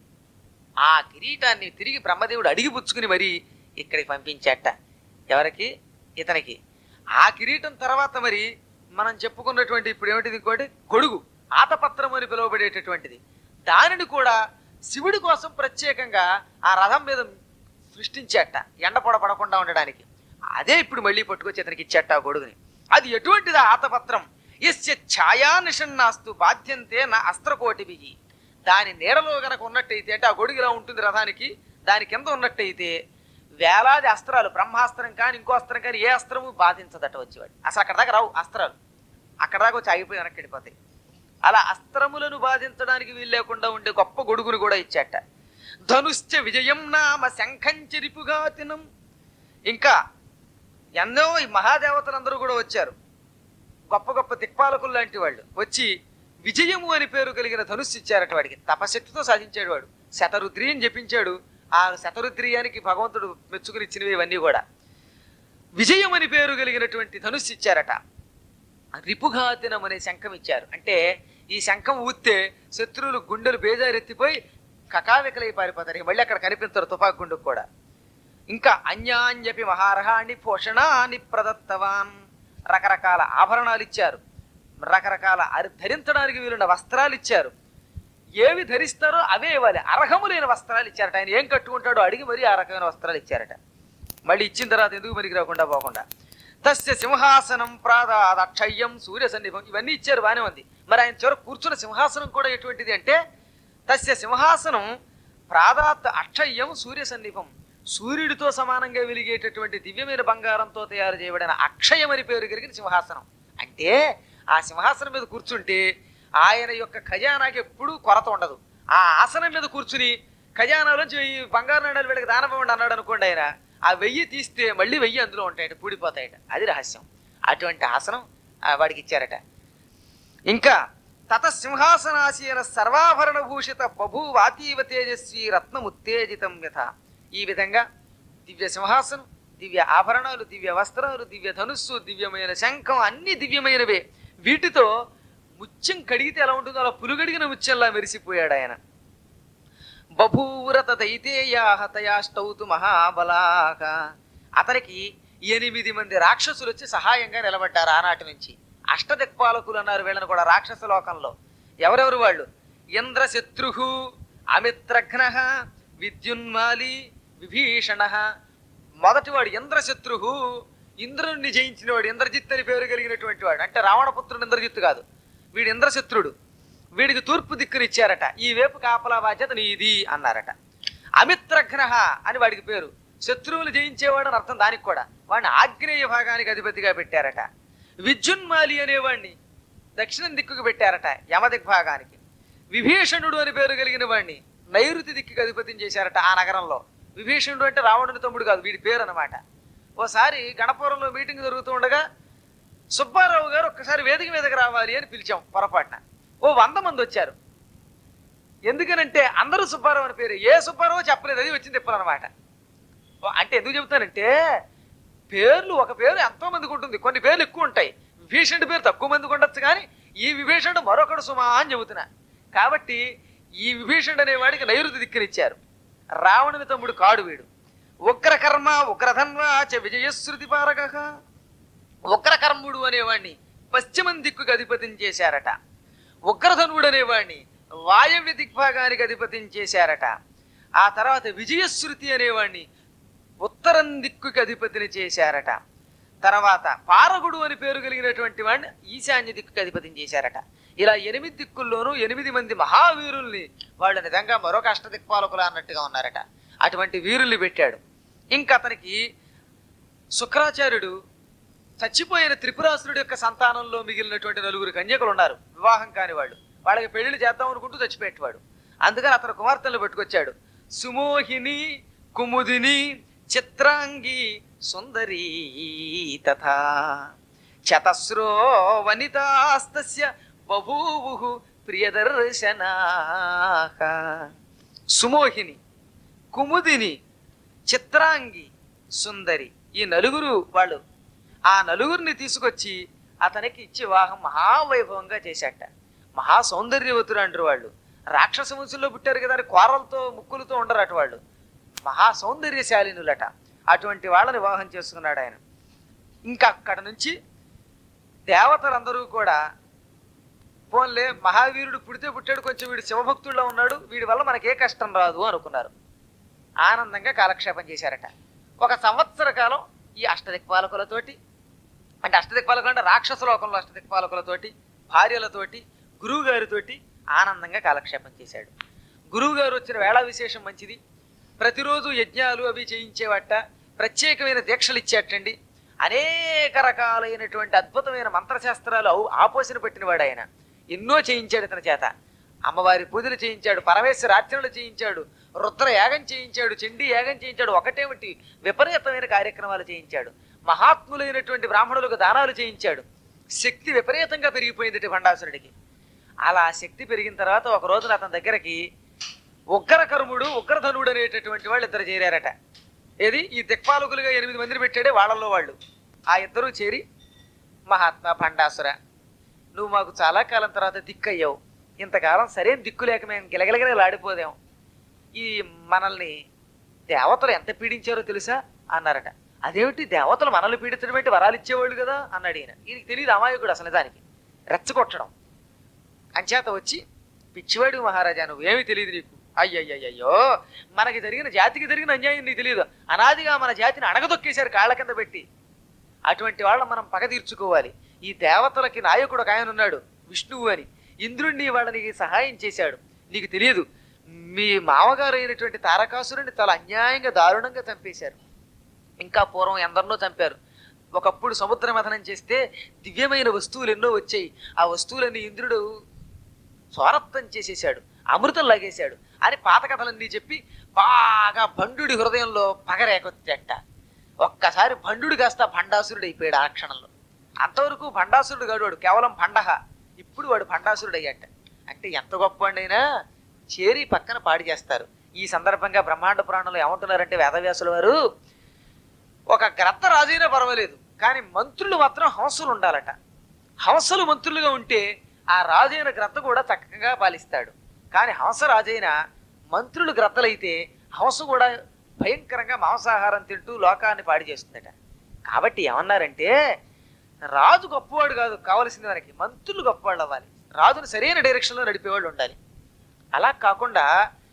ఆ కిరీటాన్ని తిరిగి బ్రహ్మదేవుడు అడిగి పుచ్చుకుని మరి ఇక్కడికి పంపించాట ఎవరికి ఇతనికి ఆ కిరీటం తర్వాత మరి మనం చెప్పుకున్నటువంటి ఇప్పుడు ఏమిటిది ఇంకోటి గొడుగు ఆతపత్రం అని పిలువబడేటటువంటిది దానిని కూడా శివుడి కోసం ప్రత్యేకంగా ఆ రథం మీద సృష్టించాట ఎండ పొడ పడకుండా ఉండడానికి అదే ఇప్పుడు మళ్ళీ పట్టుకొచ్చి ఇతనికి ఇచ్చాట ఆ గొడుగుని అది ఎటువంటిది ఆ ఆతపత్రం ఎస్య ఛాయా నిషన్నాస్తు బాధ్యంతే నా అస్త్రకోటివి దాని నీడలో గనక ఉన్నట్టయితే అంటే ఆ గొడుగు ఇలా ఉంటుంది రథానికి దాని కింద ఉన్నట్టయితే వేలాది అస్త్రాలు బ్రహ్మాస్త్రం కానీ ఇంకో అస్త్రం కానీ ఏ అస్త్రము బాధించదట వచ్చేవాడు అసలు అక్కడ దాకా రావు అస్త్రాలు అక్కడ దాకా వచ్చి ఆగిపోయి వెనక్కి వెళ్ళిపోతాయి అలా అస్త్రములను బాధించడానికి వీలు లేకుండా ఉండే గొప్ప గొడుగును కూడా ఇచ్చాట ధనుశ్చ విజయం నామ శంఖంచరిపుగా తినం ఇంకా ఎన్నో ఈ మహాదేవతలందరూ కూడా వచ్చారు గొప్ప గొప్ప దిక్పాలకులు లాంటి వాళ్ళు వచ్చి విజయము అని పేరు కలిగిన ధనుస్సు ఇచ్చారట వాడికి తపశక్తితో సాధించాడు వాడు శతరుద్రి అని చెప్పించాడు ఆ శతరుద్రియానికి భగవంతుడు మెచ్చుకుని ఇచ్చినవి ఇవన్నీ కూడా విజయం అని పేరు కలిగినటువంటి ధనుస్సు ఇచ్చారట రిపుఘాతినం అనే శంఖం ఇచ్చారు అంటే ఈ శంఖం ఊస్తే శత్రువులు గుండెలు బేజారెత్తిపోయి కకావికలై పారిపోతారు ఇక మళ్ళీ అక్కడ కనిపించరు తుపాకు గుండుకు కూడా ఇంకా అన్యాన్యపి మహారహాన్ని పోషణాన్ని ప్రదత్తవాన్ రకరకాల ఆభరణాలు ఇచ్చారు రకరకాల అరి- ధరించడానికి వీలున్న వస్త్రాలు ఇచ్చారు ఏవి ధరిస్తారో అవే ఇవ్వాలి అర్హములైన వస్త్రాలు ఇచ్చారట ఆయన ఏం కట్టుకుంటాడో అడిగి మరీ ఆ రకమైన వస్త్రాలు ఇచ్చారట మళ్ళీ ఇచ్చిన తర్వాత ఎందుకు పనికి రాకుండా పోకుండా తస్య సింహాసనం ప్రాదాద్ అక్షయ్యం సూర్య సన్నిభం ఇవన్నీ ఇచ్చారు బానే ఉంది మరి ఆయన చివర కూర్చున్న సింహాసనం కూడా ఎటువంటిది అంటే తస్య సింహాసనం ప్రాదాత్ అక్షయ్యం సూర్య సన్నిభం సూర్యుడితో సమానంగా వెలిగేటటువంటి దివ్యమైన బంగారంతో తయారు చేయబడిన అక్షయం అని పేరు కలిగిన సింహాసనం అంటే ఆ సింహాసనం మీద కూర్చుంటే ఆయన యొక్క ఖజానాకి ఎప్పుడూ కొరత ఉండదు ఆ ఆసనం మీద కూర్చుని ఖజానాలోంచి వెయ్యి బంగారు నాణాలు వీళ్ళకి దానపండి అన్నాడు అనుకోండి ఆయన ఆ వెయ్యి తీస్తే మళ్ళీ వెయ్యి అందులో ఉంటాయట పూడిపోతాయట అది రహస్యం అటువంటి ఆసనం ఆ వాడికి ఇచ్చారట ఇంకా తత సింహాసనాసీన సర్వాభరణ భూషిత బభూవాతీవ తేజస్వి రత్నముత్తేజితం యథ ఈ విధంగా దివ్య సింహాసనం దివ్య ఆభరణాలు దివ్య వస్త్రాలు దివ్య ధనుస్సు దివ్యమైన శంఖం అన్ని దివ్యమైనవే వీటితో ముత్యం కడిగితే ఎలా ఉంటుందో అలా పులుగడిగిన ముత్యంలా మెరిసిపోయాడు ఆయన బభూరత దైతేయాహతయాష్టౌతు మహాబలాక అతనికి ఎనిమిది మంది రాక్షసులు వచ్చి సహాయంగా నిలబడ్డారు ఆనాటి నుంచి అష్టదిక్పాలకులు అన్నారు వీళ్ళని కూడా రాక్షస లోకంలో ఎవరెవరు వాళ్ళు ఇంద్రశత్రు అమిత్రఘ్న విద్యున్మాలి విభీషణ మొదటివాడు ఇంద్రశత్రు ఇంద్రుణ్ణి జయించినవాడు ఇంద్రజిత్ అని పేరు కలిగినటువంటి వాడు అంటే రావణపుత్రుడు ఇంద్రజిత్తు కాదు వీడు ఇంద్రశత్రుడు వీడికి తూర్పు దిక్కునిచ్చారట ఈ వేపు కాపలా బాధ్యత నీది అన్నారట అమిత్రఘ్న అని వాడికి పేరు శత్రువులు జయించేవాడు అని అర్థం దానికి కూడా వాడిని ఆగ్నేయ భాగానికి అధిపతిగా పెట్టారట విద్యున్మాలి అనేవాడిని దక్షిణం దిక్కుకు పెట్టారట యమ దిగ్భాగానికి విభీషణుడు అని పేరు కలిగిన వాడిని నైరుతి దిక్కుకి అధిపతిని చేశారట ఆ నగరంలో విభీషణుడు అంటే రావణుని తమ్ముడు కాదు వీడి పేరు అనమాట ఓసారి గణపురంలో మీటింగ్ జరుగుతూ ఉండగా సుబ్బారావు గారు ఒక్కసారి వేదిక మీదకి రావాలి అని పిలిచాం పొరపాటున ఓ వంద మంది వచ్చారు ఎందుకనంటే అందరూ సుబ్బారావు అని పేరు ఏ సుబ్బారావు చెప్పలేదు అది వచ్చింది చెప్పాలన్నమాట అంటే ఎందుకు చెబుతానంటే పేర్లు ఒక పేరు ఎంతో మందికి ఉంటుంది కొన్ని పేర్లు ఎక్కువ ఉంటాయి విభీషణుడి పేరు తక్కువ మందికి ఉండొచ్చు కానీ ఈ విభీషణుడు మరొకడు సుమా అని చెబుతున్నా కాబట్టి ఈ విభీషణుడు అనేవాడికి నైరుతి దిక్కునిచ్చారు రావణుని తమ్ముడు కాడు వీడు ఉగ్రకర్మ ఉగ్రధన్వ చ విజయశ్రుతి పారక ఉగ్రకర్ముడు అనేవాడిని పశ్చిమం దిక్కుకు అధిపతిని చేశారట ఉగ్రధనుడు అనేవాడిని వాయవ్య దిగ్భాగానికి అధిపతిని చేశారట ఆ తర్వాత విజయశ్రుతి అనేవాడిని ఉత్తరం దిక్కుకి అధిపతిని చేశారట తర్వాత పారగుడు అని పేరు కలిగినటువంటి వాడిని ఈశాన్య దిక్కుకి అధిపతిని చేశారట ఇలా ఎనిమిది దిక్కుల్లోనూ ఎనిమిది మంది మహావీరుల్ని వాళ్ళు నిజంగా మరొక అష్టదిక్పాలకులు అన్నట్టుగా ఉన్నారట అటువంటి వీరుల్ని పెట్టాడు ఇంకా అతనికి శుక్రాచార్యుడు చచ్చిపోయిన త్రిపురాసురుడి యొక్క సంతానంలో మిగిలినటువంటి నలుగురు కన్యకులు ఉన్నారు వివాహం కాని వాళ్ళు వాళ్ళకి పెళ్లిళ్ళు చేద్దాం అనుకుంటూ చచ్చిపోయేవాడు అందుకని అతను కుమార్తెలు పట్టుకొచ్చాడు సుమోహిని కుముదిని చిత్రాంగి సుందరీ తథా చతస్రో వనితాస్తస్య బభూవు ప్రియదర్శనా సుమోహిని కుముదిని చిత్రాంగి సుందరి ఈ నలుగురు వాళ్ళు ఆ నలుగురిని తీసుకొచ్చి అతనికి ఇచ్చి వివాహం మహావైభవంగా చేశాట మహా సౌందర్యవతులు అంటారు వాళ్ళు రాక్షస వంశంలో పుట్టారు కదా అని కోరలతో ముక్కులతో ఉండరు అటు వాళ్ళు మహా సౌందర్యశాలినులట అటువంటి వాళ్ళని వివాహం చేసుకున్నాడు ఆయన ఇంకా అక్కడ నుంచి దేవతలందరూ కూడా పోన్లే మహావీరుడు పుడితే పుట్టాడు కొంచెం వీడు శివభక్తుల్లో ఉన్నాడు వీడి వల్ల మనకే కష్టం రాదు అనుకున్నారు ఆనందంగా కాలక్షేపం చేశారట ఒక సంవత్సర కాలం ఈ అష్టదిక్పాలకులతోటి అంటే అష్టదిక్పాలకులు అంటే రాక్షస లోకంలో అష్టదిక్పాలకులతోటి భార్యలతోటి గురువు గారితోటి ఆనందంగా కాలక్షేపం చేశాడు గురువు గారు వచ్చిన వేళ విశేషం మంచిది ప్రతిరోజు యజ్ఞాలు అవి చేయించేవట ప్రత్యేకమైన దీక్షలు ఇచ్చేటండి అనేక రకాలైనటువంటి అద్భుతమైన మంత్రశాస్త్రాలు ఔ- ఆపోసిన పెట్టినవాడు ఆయన ఎన్నో చేయించాడు ఇతని చేత అమ్మవారి పూజలు చేయించాడు పరమేశ్వర అర్చనలు చేయించాడు రుద్ర యాగం చేయించాడు చండీ యాగం చేయించాడు ఒకటేమిటి విపరీతమైన కార్యక్రమాలు చేయించాడు మహాత్ములైనటువంటి బ్రాహ్మణులకు దానాలు చేయించాడు శక్తి విపరీతంగా పెరిగిపోయింది భండాసురుడికి అలా శక్తి పెరిగిన తర్వాత ఒక రోజున అతని దగ్గరికి ఉగ్రకర్ముడు ఉగ్రధనుడు అనేటటువంటి వాళ్ళు ఇద్దరు చేరారట ఏది ఈ దిక్పాలకులుగా ఎనిమిది మందిని పెట్టాడే వాళ్ళల్లో వాళ్ళు ఆ ఇద్దరు చేరి మహాత్మా భండాసుర నువ్వు మాకు చాలా కాలం తర్వాత దిక్కయ్యావు ఇంతకాలం సరైన దిక్కు లేక మేము గిలగిలగిలలాడిపోదాం ఈ మనల్ని దేవతలు ఎంత పీడించారో తెలుసా అన్నారట అదేమిటి దేవతలు మనల్ని పీడించడం ఏంటి వరాలు ఇచ్చేవాళ్ళు కదా అన్నాడు ఈయన ఈయనకి తెలియదు అమాయకుడు అసలు దానికి రెచ్చగొట్టడం అంచేత వచ్చి పిచ్చివాడు మహారాజా నువ్వేమీ తెలియదు నీకు అయ్యయ్యయ్యో మనకి జరిగిన జాతికి జరిగిన అన్యాయం నీకు తెలియదు అనాదిగా మన జాతిని అణగదొక్కేశారు కాళ్ళ కింద పెట్టి అటువంటి వాళ్ళ మనం పగ తీర్చుకోవాలి ఈ దేవతలకి నాయకుడు ఒక ఆయన ఉన్నాడు విష్ణువు అని ఇంద్రుణ్ణి వాళ్ళనికి సహాయం చేశాడు నీకు తెలియదు మీ మామగారు అయినటువంటి తారకాసురుని చాలా అన్యాయంగా దారుణంగా చంపేశారు ఇంకా పూర్వం ఎందరినో చంపారు ఒకప్పుడు సముద్ర మథనం చేస్తే దివ్యమైన వస్తువులు ఎన్నో వచ్చాయి ఆ వస్తువులన్నీ ఇంద్రుడు స్వారత్వం చేసేశాడు అమృతం లాగేశాడు అని పాత కథలన్నీ చెప్పి బాగా భండుడి హృదయంలో పగరేకొచ్చట ఒక్కసారి భండుడు కాస్త భండాసురుడు అయిపోయాడు ఆ క్షణంలో అంతవరకు భండాసురుడు కాడు వాడు కేవలం భండహ ఇప్పుడు వాడు భండాసురుడు అయ్యాట అంటే ఎంత గొప్ప అయినా చేరి పక్కన పాడి చేస్తారు ఈ సందర్భంగా బ్రహ్మాండ పురాణంలో ఏమంటున్నారంటే వేదవ్యాసుల వారు ఒక గ్రద్ద రాజైనా పర్వాలేదు కానీ మంత్రులు మాత్రం హంసలు ఉండాలట హంసలు మంత్రులుగా ఉంటే ఆ రాజైన గ్రద్ద కూడా చక్కగా పాలిస్తాడు కానీ హంస రాజైన మంత్రులు గ్రద్దలైతే హంస కూడా భయంకరంగా మాంసాహారం తింటూ లోకాన్ని పాడి చేస్తుందట కాబట్టి ఏమన్నారంటే రాజు గొప్పవాడు కాదు కావలసింది మనకి మంత్రులు గొప్పవాళ్ళు అవ్వాలి రాజును సరైన డైరెక్షన్లో నడిపేవాళ్ళు ఉండాలి అలా కాకుండా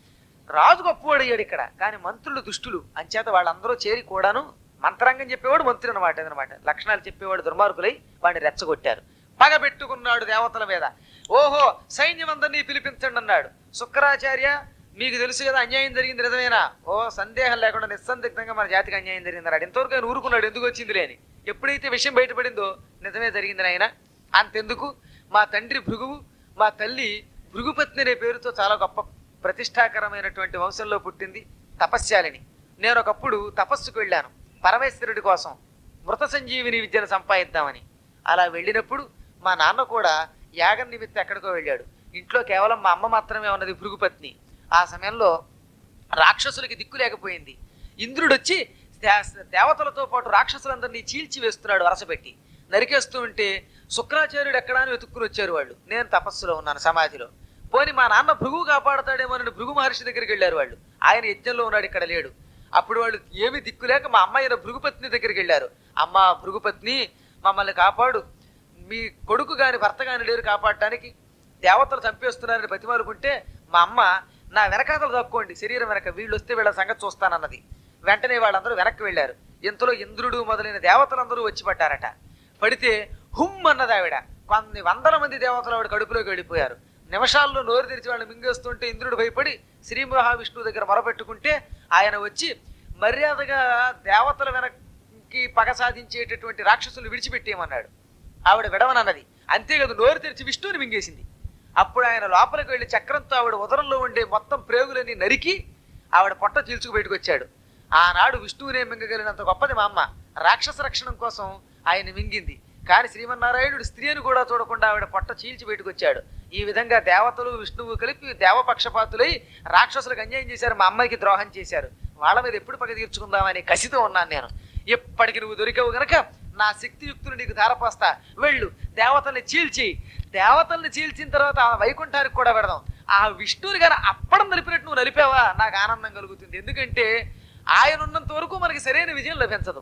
రాజు గొప్పవాడు అయ్యాడు ఇక్కడ కానీ మంత్రులు దుష్టులు అంచేత వాళ్ళందరూ చేరి కూడాను మంత్రాంగం చెప్పేవాడు మంత్రి అనమాట అనమాట లక్షణాలు చెప్పేవాడు దుర్మార్గులై వాడిని రెచ్చగొట్టారు పగ పెట్టుకున్నాడు దేవతల మీద ఓహో సైన్యం అందరినీ పిలిపించండి అన్నాడు శుక్రాచార్య మీకు తెలుసు కదా అన్యాయం జరిగింది నిజమేనా ఓ సందేహం లేకుండా నిస్సందిగ్ధంగా మన జాతికి అన్యాయం జరిగింది అన్నాడు ఎంతవరకు ఆయన ఊరుకున్నాడు ఎందుకు వచ్చింది లేని ఎప్పుడైతే విషయం బయటపడిందో నిజమే జరిగింది ఆయన అంతెందుకు మా తండ్రి భృగువు మా తల్లి భృగుపత్ని అనే పేరుతో చాలా గొప్ప ప్రతిష్టాకరమైనటువంటి వంశంలో పుట్టింది తపస్యాలిని నేను ఒకప్పుడు తపస్సుకు వెళ్ళాను పరమేశ్వరుడి కోసం మృత సంజీవిని విద్యను సంపాదిద్దామని అలా వెళ్ళినప్పుడు మా నాన్న కూడా యాగం నిమిత్తం ఎక్కడికో వెళ్ళాడు ఇంట్లో కేవలం మా అమ్మ మాత్రమే ఉన్నది భృగుపత్ని ఆ సమయంలో రాక్షసులకి దిక్కు లేకపోయింది ఇంద్రుడు వచ్చి దే- దేవతలతో పాటు రాక్షసులందరినీ చీల్చి వేస్తున్నాడు వరసపెట్టి నరికేస్తూ ఉంటే శుక్రాచార్యుడు ఎక్కడా అని వెతుక్కుని వచ్చారు వాళ్ళు నేను తపస్సులో ఉన్నాను సమాధిలో పోని మా నాన్న భృగు కాపాడతాడేమో అని భృగు మహర్షి దగ్గరికి వెళ్ళారు వాళ్ళు ఆయన యజ్ఞంలో ఉన్నాడు ఇక్కడ లేడు అప్పుడు వాళ్ళు ఏమి దిక్కులేక మా అమ్మ అయిన భృగుపత్ని దగ్గరికి వెళ్ళారు అమ్మ భృగుపత్ని మమ్మల్ని కాపాడు మీ కొడుకు గాని భర్త గాని లేరు కాపాడటానికి దేవతలు చంపేస్తున్నారని బతిమాలుకుంటే మా అమ్మ నా వెనకాతలు తక్కువండి శరీరం వెనక వీళ్ళు వస్తే వీళ్ళ సంగతి చూస్తానన్నది వెంటనే వాళ్ళందరూ వెనక్కి వెళ్ళారు ఇంతలో ఇంద్రుడు మొదలైన దేవతలందరూ వచ్చి పడ్డారట పడితే హుమ్ అన్నది ఆవిడ కొన్ని వందల మంది దేవతలు ఆవిడ కడుపులోకి వెళ్ళిపోయారు నిమిషాల్లో నోరు తెరిచి వాళ్ళని మింగేస్తుంటే ఇంద్రుడు భయపడి శ్రీ మహావిష్ణువు దగ్గర మొరపెట్టుకుంటే ఆయన వచ్చి మర్యాదగా దేవతల వెనక్కి పగ సాధించేటటువంటి రాక్షసులు విడిచిపెట్టేయమన్నాడు ఆవిడ విడవనన్నది అంతేకాదు నోరు తెరిచి విష్ణువుని మింగేసింది అప్పుడు ఆయన లోపలికి వెళ్ళి చక్రంతో ఆవిడ ఉదరంలో ఉండే మొత్తం ప్రేగులని నరికి ఆవిడ పొట్ట చీల్చుకు బయటకు వచ్చాడు ఆనాడు విష్ణువునే మింగగలిగినంత గొప్పది మా అమ్మ రాక్షస రక్షణం కోసం ఆయన మింగింది కానీ శ్రీమన్నారాయణుడు స్త్రీని కూడా చూడకుండా ఆవిడ పొట్ట చీల్చి బయటకు వచ్చాడు ఈ విధంగా దేవతలు విష్ణువు కలిపి దేవపక్షపాతులై రాక్షసులకు అన్యాయం చేశారు మా అమ్మాయికి ద్రోహం చేశారు వాళ్ళ మీద ఎప్పుడు పగ తీర్చుకుందామని కసితో ఉన్నాను నేను ఎప్పటికి నువ్వు దొరికావు గనక నా శక్తియుక్తులు నీకు ధారపోస్తా వెళ్ళు దేవతల్ని చీల్చి దేవతల్ని చీల్చిన తర్వాత ఆ వైకుంఠానికి కూడా పెడదాం ఆ విష్ణువుని గారు అప్పడం నలిపినట్టు నువ్వు నలిపావా నాకు ఆనందం కలుగుతుంది ఎందుకంటే ఆయన ఉన్నంత వరకు మనకి సరైన విజయం లభించదు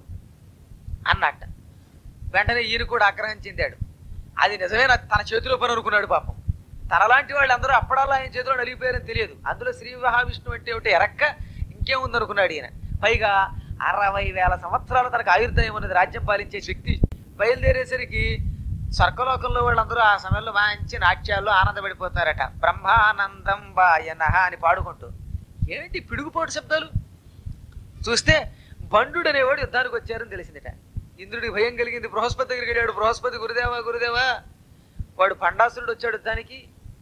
అన్నట్ట వెంటనే ఈయన కూడా ఆగ్రహం చెందాడు అది నిజమే నా- తన చేతిలో పని అనుకున్నాడు పాపం తనలాంటి వాళ్ళు అందరూ అప్పడాలా ఆయన చేతిలో నలిగిపోయారని తెలియదు అందులో శ్రీ మహావిష్ణువు అంటే ఒకటి ఎరక్క ఇంకేముంది అనుకున్నాడు ఈయన పైగా అరవై వేల సంవత్సరాల తనకు ఆయుర్దాయం ఉన్నది రాజ్యం పాలించే శక్తి బయలుదేరేసరికి స్వర్గలోకంలో వాళ్ళందరూ ఆ సమయంలో మంచి నాట్యాల్లో ఆనందపడిపోతారట బ్రహ్మానందం బాయనహ అని పాడుకుంటూ ఏంటి పిడుగుపోటు శబ్దాలు చూస్తే బండు అనేవాడు యుద్ధానికి వచ్చారని తెలిసిందిట ఇంద్రుడికి భయం కలిగింది బృహస్పతి దగ్గరికి వెళ్ళాడు బృహస్పతి గురుదేవా గురుదేవా వాడు పండాసురుడు వచ్చాడు యుద్ధానికి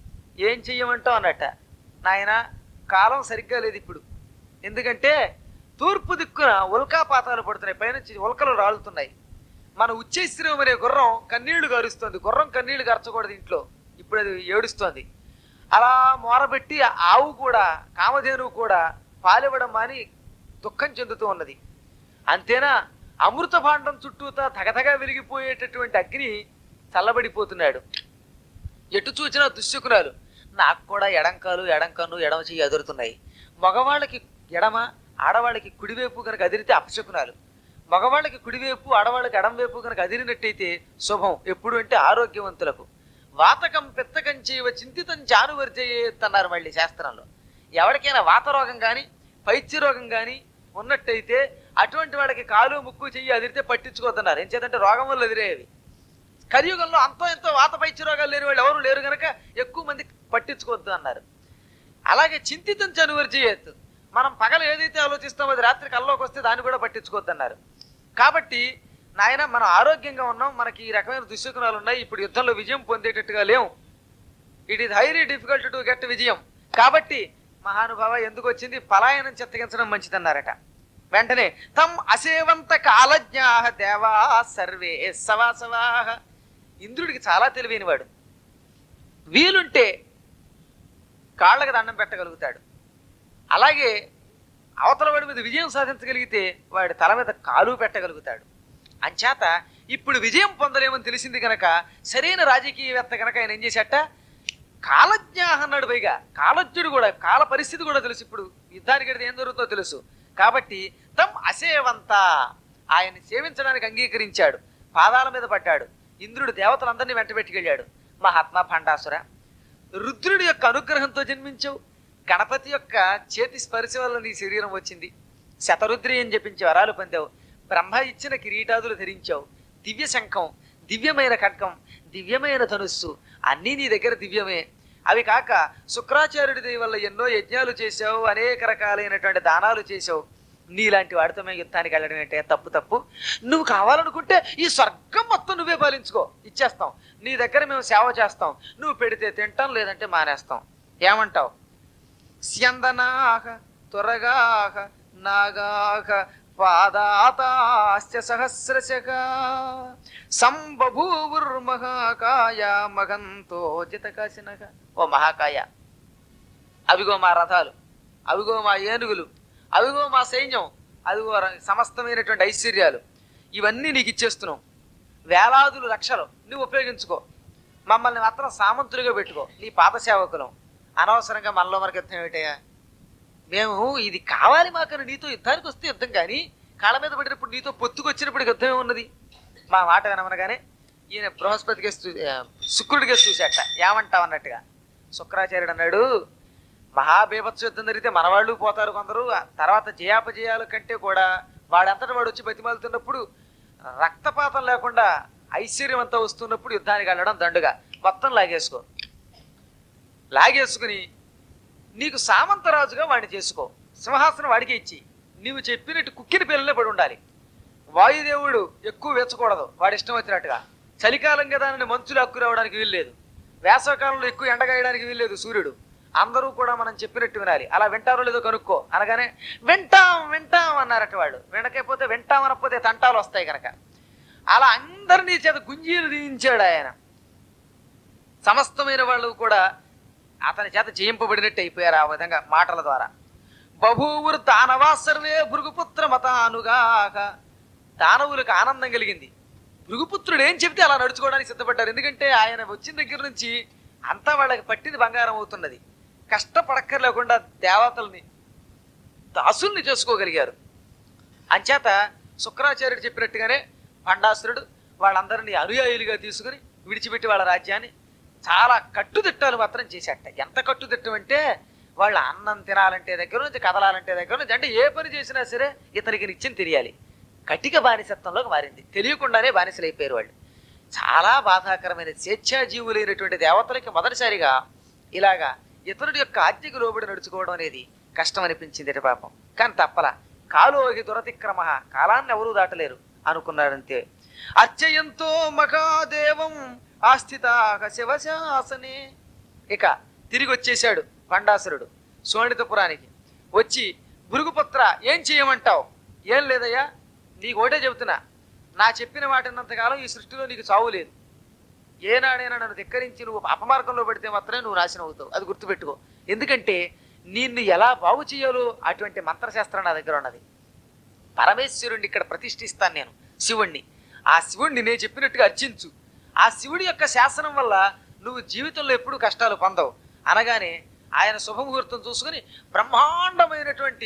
ఏం చెయ్యమంటావు అన్నట్ట నాయన కాలం సరిగ్గా లేదు ఇప్పుడు ఎందుకంటే తూర్పు దిక్కున ఉల్కాపాతాలు పడుతున్నాయి పైనుంచి ఉల్కలు రాలుతున్నాయి మన ఉచ్చేశ్వరం అనే గుర్రం కన్నీళ్లు గారుస్తుంది గుర్రం కన్నీళ్లు గరచకూడదు ఇంట్లో ఇప్పుడు అది ఏడుస్తోంది అలా మోరబెట్టి ఆ ఆవు కూడా కామధేనువు కూడా పాలివ్వడం మాని దుఃఖం చెందుతూ ఉన్నది అంతేనా అమృత భాండం చుట్టూతా తగతగా వెలిగిపోయేటటువంటి అగ్ని చల్లబడిపోతున్నాడు ఎటు చూచినా దుశ్శకురాలు నాకు కూడా ఎడంకాలు ఎడంకన్ను ఎడమ చెయ్యి ఎదురుతున్నాయి మగవాళ్ళకి ఎడమ ఆడవాళ్ళకి కుడివైపు కనుక అదిరితే అపశకునాలు మగవాళ్ళకి కుడివైపు ఆడవాళ్ళకి ఎడంవైపు కనుక అదిరినట్టయితే శుభం ఎప్పుడు అంటే ఆరోగ్యవంతులకు వాతకం పిత్తకం చేయవ చింతితం జానువర్జయేత్ అన్నారు మళ్ళీ శాస్త్రంలో ఎవరికైనా వాత రోగం కానీ పైత్య రోగం కానీ ఉన్నట్టయితే అటువంటి వాళ్ళకి కాలు ముక్కు చెయ్యి అదిరితే పట్టించుకోవద్దన్నారు ఏం చేతంటే రోగం వల్ల ఎదిరేవి కలియుగంలో అంతో ఎంతో వాత పైత్య రోగాలు లేని వాళ్ళు ఎవరు లేరు గనక ఎక్కువ మంది పట్టించుకోవద్దు అన్నారు అలాగే చింతితం చనువర్జయేత్ మనం పగలు ఏదైతే ఆలోచిస్తామో అది రాత్రి కల్లోకి వస్తే దాన్ని కూడా పట్టించుకోవద్దు అన్నారు కాబట్టి నాయన మనం ఆరోగ్యంగా ఉన్నాం మనకి ఈ రకమైన దుశ్శకునాలు ఉన్నాయి ఇప్పుడు యుద్ధంలో విజయం పొందేటట్టుగా లేవు it is highly difficult to get విజయం కాబట్టి మహానుభావ ఎందుకు వచ్చింది పలాయనం చెత్తగించడం మంచిదన్నారట వెంటనే తమ్ అసేవంత కాలజ్ఞా దేవా సర్వే సవాసవాహ ఇంద్రుడికి చాలా తెలివైనవాడు వీలుంటే కాళ్ళకి దండం పెట్టగలుగుతాడు అలాగే అవతల వాడి మీద విజయం సాధించగలిగితే వాడి తల మీద కాలు పెట్టగలుగుతాడు అంచేత ఇప్పుడు విజయం పొందలేమని తెలిసింది కనుక సరైన రాజకీయవేత్త కనుక ఆయన ఏం చేశాట కాలజ్ఞ అన్నాడు పైగా కాలజ్ఞుడు కూడా కాల పరిస్థితి కూడా తెలుసు ఇప్పుడు యుద్ధానికి వెడితే ఏం జరుగుతుందో తెలుసు కాబట్టి తమ్ అసేవంత ఆయన్ని సేవించడానికి అంగీకరించాడు పాదాల మీద పడ్డాడు ఇంద్రుడు దేవతలందరినీ వెంట పెట్టుకెళ్ళాడు మహాత్మా భండాసుర రుద్రుడి యొక్క అనుగ్రహంతో జన్మించావు గణపతి యొక్క చేతి స్పర్శ వల్ల నీ శరీరం వచ్చింది శతరుద్రి అని చెప్పించి వరాలు పొందావు బ్రహ్మ ఇచ్చిన కిరీటాదులు ధరించావు దివ్య శంఖం దివ్యమైన ఖడ్గం దివ్యమైన ధనుస్సు అన్నీ నీ దగ్గర దివ్యమే అవి కాక శుక్రాచార్యుడి దయ వల్ల ఎన్నో యజ్ఞాలు చేశావు అనేక రకాలైనటువంటి దానాలు చేశావు నీలాంటి వాడితో మేము యుద్ధానికి వెళ్ళడం ఏంటే తప్పు తప్పు నువ్వు కావాలనుకుంటే ఈ స్వర్గం మొత్తం నువ్వే పాలించుకో ఇచ్చేస్తాం నీ దగ్గర మేము సేవ చేస్తాం నువ్వు పెడితే తింటాం లేదంటే మానేస్తాం ఏమంటావు స్యందనాహ త్వరగాహ నాగాహ పాదాతాశ్చ సహస్రశక సంబభూవుర్మహాకాయ మగంతో జితకాశినక ఓ మహాకాయ అవిగో మా రథాలు అవిగో మా ఏనుగులు అవిగో మా సైన్యం అవిగో ర- సమస్తమైనటువంటి ఐశ్వర్యాలు ఇవన్నీ నీకు ఇచ్చేస్తున్నాం వేలాదులు లక్షలు నువ్వు ఉపయోగించుకో మమ్మల్ని మాత్రం సామంతులుగా పెట్టుకో నీ పాత సేవకులం అనవసరంగా మనలో మనకి యుద్ధం ఏమిటయ్యా మేము ఇది కావాలి మాకని నీతో యుద్ధానికి వస్తే యుద్ధం కానీ కాళ్ళ మీద పడినప్పుడు నీతో పొత్తుకొచ్చినప్పుడు యుద్ధం ఏమున్నది మా మాట వినమనగానే ఈయన బృహస్పతికి శుక్రుడికి చూశాట ఏమంటావు అన్నట్టుగా శుక్రాచార్యుడు అన్నాడు మహాబీభత్స యుద్ధం జరిగితే మనవాళ్ళు పోతారు కొందరు ఆ తర్వాత జయాపజయాల కంటే కూడా వాడంతటి వాడు వచ్చి బతిమాలుతున్నప్పుడు రక్తపాతం లేకుండా ఐశ్వర్యం అంతా వస్తున్నప్పుడు యుద్ధానికి వెళ్ళడం దండుగా మొత్తం లాగేసుకో లాగేసుకుని నీకు సామంతరాజుగా వాడిని చేసుకో సింహాసనం వాడికి ఇచ్చి నీవు చెప్పినట్టు కుక్కిన పిల్లలే పడి ఉండాలి వాయుదేవుడు ఎక్కువ వెచ్చకూడదు వాడి ఇష్టం వచ్చినట్టుగా చలికాలం కదా అని మంచులు హక్కు రావడానికి వీల్లేదు వేసవకాలంలో ఎక్కువ ఎండగాయడానికి వీల్లేదు సూర్యుడు అందరూ కూడా మనం చెప్పినట్టు వినాలి అలా వింటారో లేదో కనుక్కో అనగానే వింటాం వింటాం అన్నారట వాడు వినకపోతే వింటాం అనకపోతే తంటాలు వస్తాయి కనుక అలా అందరినీ చేత గుంజీలు తీయించాడు ఆయన సమస్తమైన వాళ్ళు కూడా అతని చేత జయింపబడినట్టు అయిపోయారు ఆ విధంగా మాటల ద్వారా బభూవురు దానవా సర్వే భృగుపుత్ర మతానుగాక దానవులకు ఆనందం కలిగింది భృగుపుత్రుడు ఏం చెబితే అలా నడుచుకోవడానికి సిద్ధపడ్డారు ఎందుకంటే ఆయన వచ్చిన దగ్గర నుంచి అంతా వాళ్ళకి పట్టింది బంగారం అవుతున్నది కష్టపడక్కర్లేకుండా దేవతల్ని దాసుల్ని చేసుకోగలిగారు అంచేత శుక్రాచార్యుడు చెప్పినట్టుగానే పండాసురుడు వాళ్ళందరినీ అనుయాయులుగా తీసుకుని విడిచిపెట్టి వాళ్ళ రాజ్యాన్ని చాలా కట్టుదిట్టాలు మాత్రం చేశాట ఎంత కట్టుదిట్టం అంటే వాళ్ళ అన్నం తినాలంటే దగ్గర నుంచి కదలాలంటే దగ్గర నుంచి అంటే ఏ పని చేసినా సరే ఇతనికి నిత్యం తెలియాలి కటిక బానిసత్వంలోకి మారింది తెలియకుండానే బానిసలు అయిపోయారు వాళ్ళు చాలా బాధాకరమైన స్వేచ్ఛాజీవులైనటువంటి దేవతలకి మొదటిసారిగా ఇలాగా ఇతరుడి యొక్క ఆజ్ఞకు లోబడి నడుచుకోవడం అనేది కష్టం అనిపించింది ఇటు పాపం కానీ తప్పలా కాలోహి దురతిక్రమ కాలాన్ని ఎవరూ దాటలేరు అనుకున్నారంతే అర్చయంతో మహాదేవం ఆస్థితాహ శివశాసనే ఇక తిరిగి వచ్చేశాడు పండాసురుడు సోణితపురానికి వచ్చి భృగుపుత్ర ఏం చేయమంటావు ఏం లేదయ్యా నీకు ఒకటే చెబుతున్నా నా చెప్పిన వాటినంతకాలం ఈ సృష్టిలో నీకు చావు లేదు ఏనాడైనా నన్ను ధిక్కరించి నువ్వు అపమార్గంలో పడితే మాత్రమే నువ్వు నాశనం అవుతావు అది గుర్తుపెట్టుకో ఎందుకంటే నిన్ను ఎలా బాగు చేయాలో అటువంటి మంత్రశాస్త్రం నా దగ్గర ఉన్నది పరమేశ్వరుణ్ణి ఇక్కడ ప్రతిష్ఠిస్తాను నేను శివుణ్ణి ఆ శివుణ్ణి నేను చెప్పినట్టుగా అర్చించు ఆ శివుడి యొక్క శాసనం వల్ల నువ్వు జీవితంలో ఎప్పుడూ కష్టాలు పొందవు అనగానే ఆయన శుభముహూర్తం చూసుకుని బ్రహ్మాండమైనటువంటి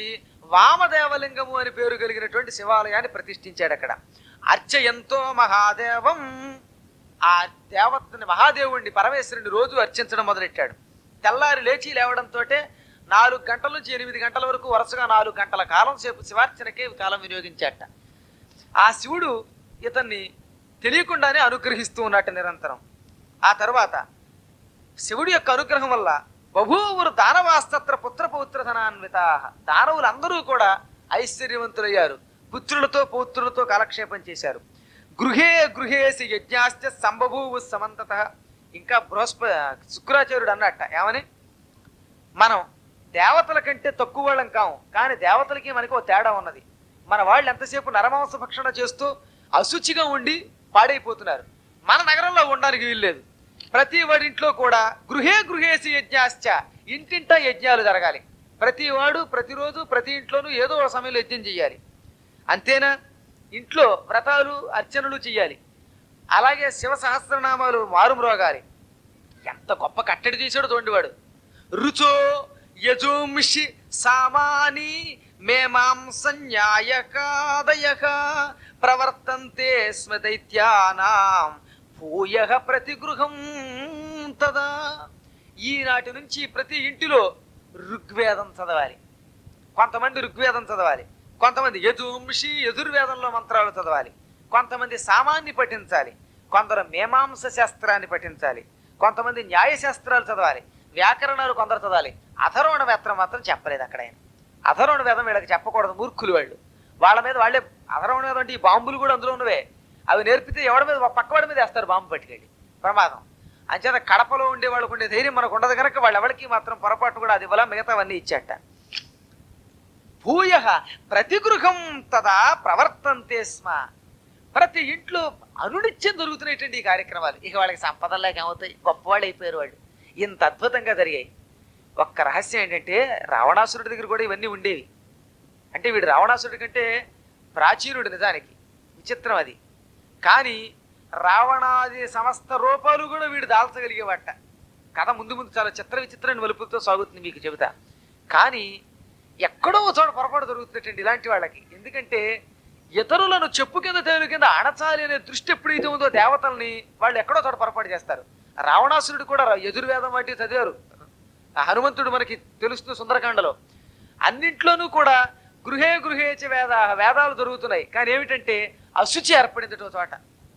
వామదేవలింగము అని పేరు కలిగినటువంటి శివాలయాన్ని ప్రతిష్ఠించాడు అక్కడ అర్చయంతో మహాదేవం ఆ దేవతని మహాదేవుణ్ణి పరమేశ్వరుని రోజు అర్చించడం మొదలెట్టాడు తెల్లారి లేచి లేవడంతో నాలుగు గంటల నుంచి ఎనిమిది గంటల వరకు వరుసగా నాలుగు గంటల కాలం సేపు శివార్చనకే కాలం వినియోగించాట ఆ శివుడు ఇతన్ని తెలియకుండానే అనుగ్రహిస్తూ ఉన్నట్టు నిరంతరం ఆ తర్వాత శివుడి యొక్క అనుగ్రహం వల్ల బహూవురు దానవాస్తత్ర పుత్ర పౌత్ర ధనాన్విత దానవులందరూ కూడా ఐశ్వర్యవంతులయ్యారు పుత్రులతో పౌత్రులతో కాలక్షేపం చేశారు గృహే గృహేసి యజ్ఞాశ్చ సంబభూవు సమంతత ఇంకా బృహస్ప శుక్రాచార్యుడు అన్నట్ట ఏమని మనం దేవతల కంటే తక్కువ వాళ్ళం కాము కానీ దేవతలకి మనకి ఓ తేడా ఉన్నది మన వాళ్ళు ఎంతసేపు నరమాంస భక్షణ చేస్తూ అశుచిగా ఉండి పాడైపోతున్నారు మన నగరంలో ఉండడానికి వీల్లేదు ప్రతి వాడింట్లో కూడా గృహే గృహేసి యజ్ఞాశ్చ ఇంటింటా యజ్ఞాలు జరగాలి ప్రతి వాడు ప్రతిరోజు ప్రతి ఇంట్లోనూ ఏదో ఒక సమయంలో యజ్ఞం చేయాలి అంతేనా ఇంట్లో వ్రతాలు అర్చనలు చేయాలి అలాగే శివ సహస్రనామాలు మారుమ్రోగాలి ఎంత గొప్ప కట్టడి తీసాడు చూడండి వాడు రుచో యజుంషి సామాని మేమాంసన్యాయకాదయ ప్రవర్తంతే స్మ దైత్యానాం భూయ ప్రతిగృహం తదా ఈనాటి నుంచి ప్రతి ఇంటిలో ఋగ్వేదం చదవాలి కొంతమంది ఋగ్వేదం చదవాలి కొంతమంది యజుంషి యజుర్వేదంలో మంత్రాలు చదవాలి కొంతమంది సామాన్ని పఠించాలి కొందరు మీమాంస శాస్త్రాన్ని పఠించాలి కొంతమంది న్యాయ శాస్త్రాలు చదవాలి వ్యాకరణాలు కొందరు చదవాలి అధర్వణ వేత్రం మాత్రం చెప్పలేదు అక్కడ ఆయన అధర్వణ వేదం వీళ్ళకి చెప్పకూడదు మూర్ఖులు వాళ్ళు వాళ్ళ మీద వాళ్ళే అధర్వణ వేదం అంటే ఈ బాంబులు కూడా అందులో ఉన్నవే అవి నేర్పితే ఎవడి మీద పక్కవాడి మీద వేస్తారు బాంబు పట్టుకెళ్ళి ప్రమాదం అంచేత కడపలో ఉండే వాళ్ళకు ఉండే ధైర్యం మనకు ఉండదు కనుక వాళ్ళు ఎవరికి మాత్రం పొరపాటు కూడా అది ఇవ్వాల మిగతావన్నీ ఇచ్చాట భూయ ప్రతిగృహం తదా ప్రవర్తంతే స్మ ప్రతి ఇంట్లో అనునిత్యం దొరుకుతున్నటువంటి ఈ కార్యక్రమాలు ఇక వాళ్ళకి సంపదల్లాగా ఏమవుతాయి గొప్పవాళ్ళు అయిపోయారు వాళ్ళు ఇంత అద్భుతంగా జరిగాయి ఒక్క రహస్యం ఏంటంటే రావణాసురుడి దగ్గర కూడా ఇవన్నీ ఉండేవి అంటే వీడు రావణాసురుడి కంటే ప్రాచీనుడు నిజానికి విచిత్రం అది కానీ రావణాది సమస్త రూపాలు కూడా వీడు దాల్చగలిగేవాట కథ ముందు ముందు చాలా చిత్ర విచిత్రమైన మలుపులతో సాగుతుంది మీకు చెబుతా కానీ ఎక్కడో ఒక చోట పొరపాటు దొరుకుతుందండి ఇలాంటి వాళ్ళకి ఎందుకంటే ఇతరులను చెప్పు కింద తేలు కింద అణచాలి అనే దృష్టి ఎప్పుడైతే ఉందో దేవతల్ని వాళ్ళు ఎక్కడో చోట పొరపాటు చేస్తారు రావణాసురుడు కూడా యజుర్వేదం వంటి చదివారు ఆ హనుమంతుడు మనకి తెలుస్తుంది సుందరకాండలో అన్నింట్లోనూ కూడా గృహే గృహేచ వేద వేదాలు దొరుకుతున్నాయి కానీ ఏమిటంటే అశుచి ఏర్పడింది ఓ చోట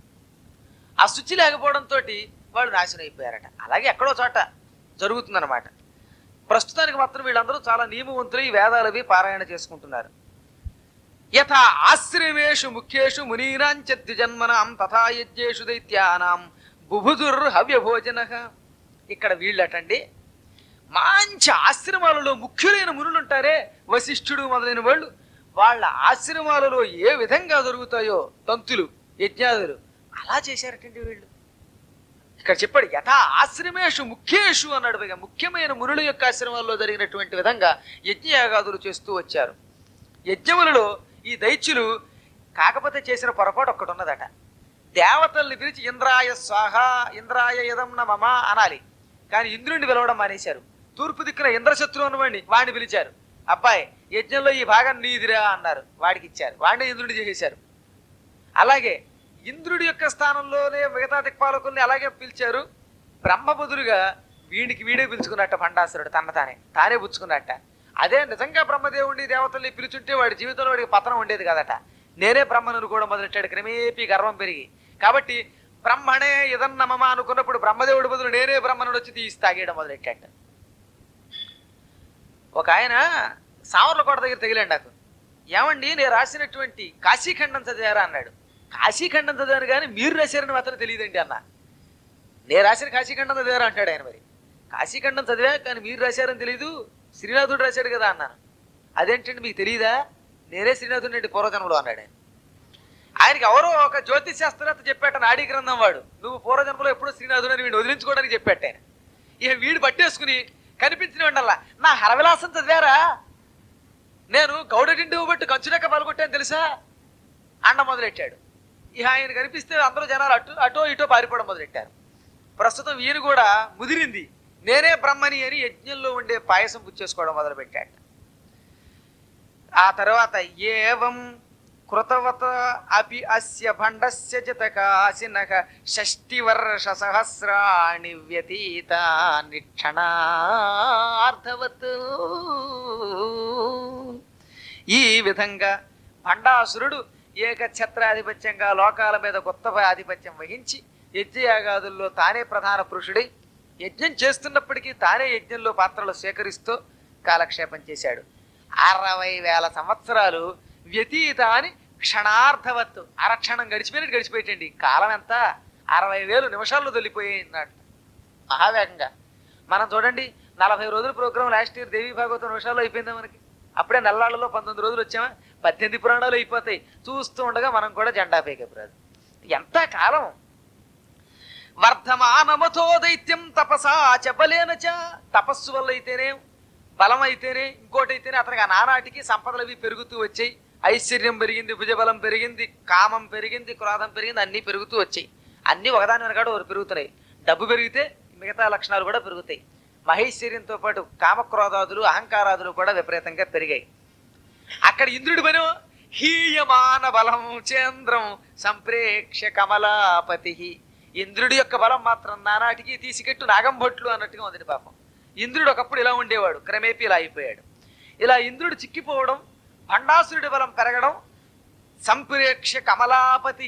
అశుచి లేకపోవడంతో వాళ్ళు నాశనం అయిపోయారట అలాగే ఎక్కడో చోట జరుగుతుందన్నమాట ప్రస్తుతానికి మాత్రం వీళ్ళందరూ చాలా నియమవంతులు ఈ వేదాలవి పారాయణ చేసుకుంటున్నారు యథా ఆశ్రమేషు ముఖ్యేషు మునీనాంచ ద్విజన్మనాం తథా యజ్ఞేషు దైత్యానాం బుభుదుర్ హవ్యభోజన ఇక్కడ వీళ్ళటండి మంచి ఆశ్రమాలలో ముఖ్యులైన మునులు ఉంటారే వశిష్ఠుడు మొదలైన వాళ్ళు వాళ్ళ ఆశ్రమాలలో ఏ విధంగా జరుగుతాయో తంతులు యజ్ఞాదులు అలా చేశారటండి వీళ్ళు ఇక్కడ చెప్పాడు యథా ఆశ్రమేషు ముఖ్యేషు అన్నాడు పైగా ముఖ్యమైన మునుల యొక్క ఆశ్రమాల్లో జరిగినటువంటి విధంగా యజ్ఞయాగాదులు చేస్తూ వచ్చారు యజ్ఞములలో ఈ దైత్యులు కాకపోతే చేసిన పొరపాటు ఒక్కటి ఉన్నదట దేవతల్ని పిలిచి ఇంద్రాయ స్వాహ ఇంద్రాయ ఇదం మమ అనాలి కానీ ఇంద్రుడిని పిలవడం మానేశారు తూర్పు దిక్కున ఇంద్రశత్రు అన్నవాడిని వాడిని పిలిచారు అబ్బాయి యజ్ఞంలో ఈ భాగం నీదిరా అన్నారు వాడికి ఇచ్చారు వాడిని ఇంద్రుడిని చేసేశారు అలాగే ఇంద్రుడి యొక్క స్థానంలోనే మిగతా దిక్పాలకుల్ని అలాగే పిలిచారు బ్రహ్మ బదులుగా వీడికి వీడే పిలుచుకున్నట్ట భండాసురుడు తన తానే తానే పుచ్చుకున్నట్ట అదే నిజంగా బ్రహ్మదేవుడిని దేవతల్ని పిలుచుంటే వాడి జీవితంలో వాడికి పతనం ఉండేది కదట నేనే బ్రహ్మను అనుకోవడం మొదలెట్టాడు క్రమేపీ గర్వం పెరిగి కాబట్టి బ్రహ్మణే ఇదన్న మమ అనుకున్నప్పుడు బ్రహ్మదేవుడి బదులు నేనే బ్రహ్మనుడు వచ్చి తీసి తాగేయడం మొదలెట్టాడు ఒక ఆయన సామర్లకోట దగ్గర తగిలాడు నాకు ఏమండి నేను రాసినటువంటి కాశీఖండం చదివారా అన్నాడు కాశీఖండం చదివాను కానీ మీరు రాశారని మాత్రం తెలియదండి అన్న నేను రాసిన కాశీఖండం చదివారా అంటాడు ఆయన మరి కాశీఖండం చదివా కానీ మీరు రాశారని తెలీదు శ్రీనాథుడు రాశాడు కదా అన్నాను అదేంటండి మీకు తెలియదా నేనే శ్రీనాథుడు అండి పూర్వజన్మలో అన్నాడు ఆయన ఆయనకి ఎవరో ఒక జ్యోతిష్ శాస్త్రవేత్త చెప్పాట నాడీ గ్రంథం వాడు నువ్వు పూర్వజన్మలో ఎప్పుడు శ్రీనాథుడు అని వీడిని వదిలించుకోవడానికి చెప్పాట ఆయన ఇక వీడు పట్టేసుకుని కనిపించిన వాడల్లా నా హరవిలాసం చదివారా నేను గౌడటింటి బట్టి కంచుడెక్క పలుకొట్టాను తెలుసా అండ మొదలెట్టాడు ఇక ఆయన కనిపిస్తే అందరూ జనాలు అటు అటో ఇటో పారిపోవడం మొదలెట్టారు ప్రస్తుతం ఈయన కూడా ముదిరింది నేనే బ్రహ్మని అని యజ్ఞంలో ఉండే పాయసం పుచ్చేసుకోవడం మొదలుపెట్టాడు ఆ తర్వాత ఏవం కృతవత అపి అస్య భండస్య జతకాశినః షష్టి వర్ష సహస్రాణి వ్యతీత నిక్షణార్థవత్ ఈ విధంగా భండాసురుడు ఏకఛత్రాధిపత్యంగా లోకాల మీద గొప్ప ఆధిపత్యం వహించి యజ్ఞయాగాదుల్లో తానే ప్రధాన పురుషుడై యజ్ఞం చేస్తున్నప్పటికీ తానే యజ్ఞంలో పాత్రలు స్వీకరిస్తూ కాలక్షేపం చేశాడు అరవై వేల సంవత్సరాలు వ్యతీత అని క్షణార్థవత్తు అరక్షణం గడిచిపోయినట్టు గడిచిపోయేటండి కాలం ఎంత అరవై వేలు నిమిషాల్లో తొలిపోయినట్టు మహావేగంగా మనం చూడండి నలభై రోజుల program last year Devi Bhagavatam నిమిషాల్లో అయిపోయిందా మనకి అప్పుడే నల్లాళ్ళలో పంతొమ్మిది రోజులు వచ్చామా పద్దెనిమిది పురాణాలు అయిపోతాయి చూస్తూ ఉండగా మనం కూడా జెండా పేకపురాదు ఎంత కాలం వర్ధమానమతో దైత్యం తపసా చెప్పలేన చ తపస్సు వల్ల అయితేనే బలం అయితేనే ఇంకోటి అయితేనే అతనికి ఆ నానాటికి సంపదలు అవి పెరుగుతూ వచ్చాయి ఐశ్వర్యం పెరిగింది భుజబలం పెరిగింది కామం పెరిగింది క్రోధం పెరిగింది అన్నీ పెరుగుతూ వచ్చాయి అన్నీ ఒకదాని వెనకాడ ఒకటి పెరుగుతున్నాయి డబ్బు పెరిగితే మిగతా లక్షణాలు కూడా పెరుగుతాయి మహేశ్వర్యంతో పాటు కామక్రోధాదులు అహంకారాదులు కూడా విపరీతంగా పెరిగాయి అక్కడ ఇంద్రుడి పని హీయమాన బలం చంద్రం సంప్రేక్ష కమలాపతి ఇంద్రుడి యొక్క బలం మాత్రం నానాటికి తీసికెట్టు నాగంభొట్లు అన్నట్టుగా ఉంది పాపం ఇంద్రుడు ఒకప్పుడు ఇలా ఉండేవాడు క్రమేపీ ఇలా అయిపోయాడు ఇలా ఇంద్రుడు చిక్కిపోవడం భండాసురుడి బలం పెరగడం సంప్రేక్ష కమలాపతి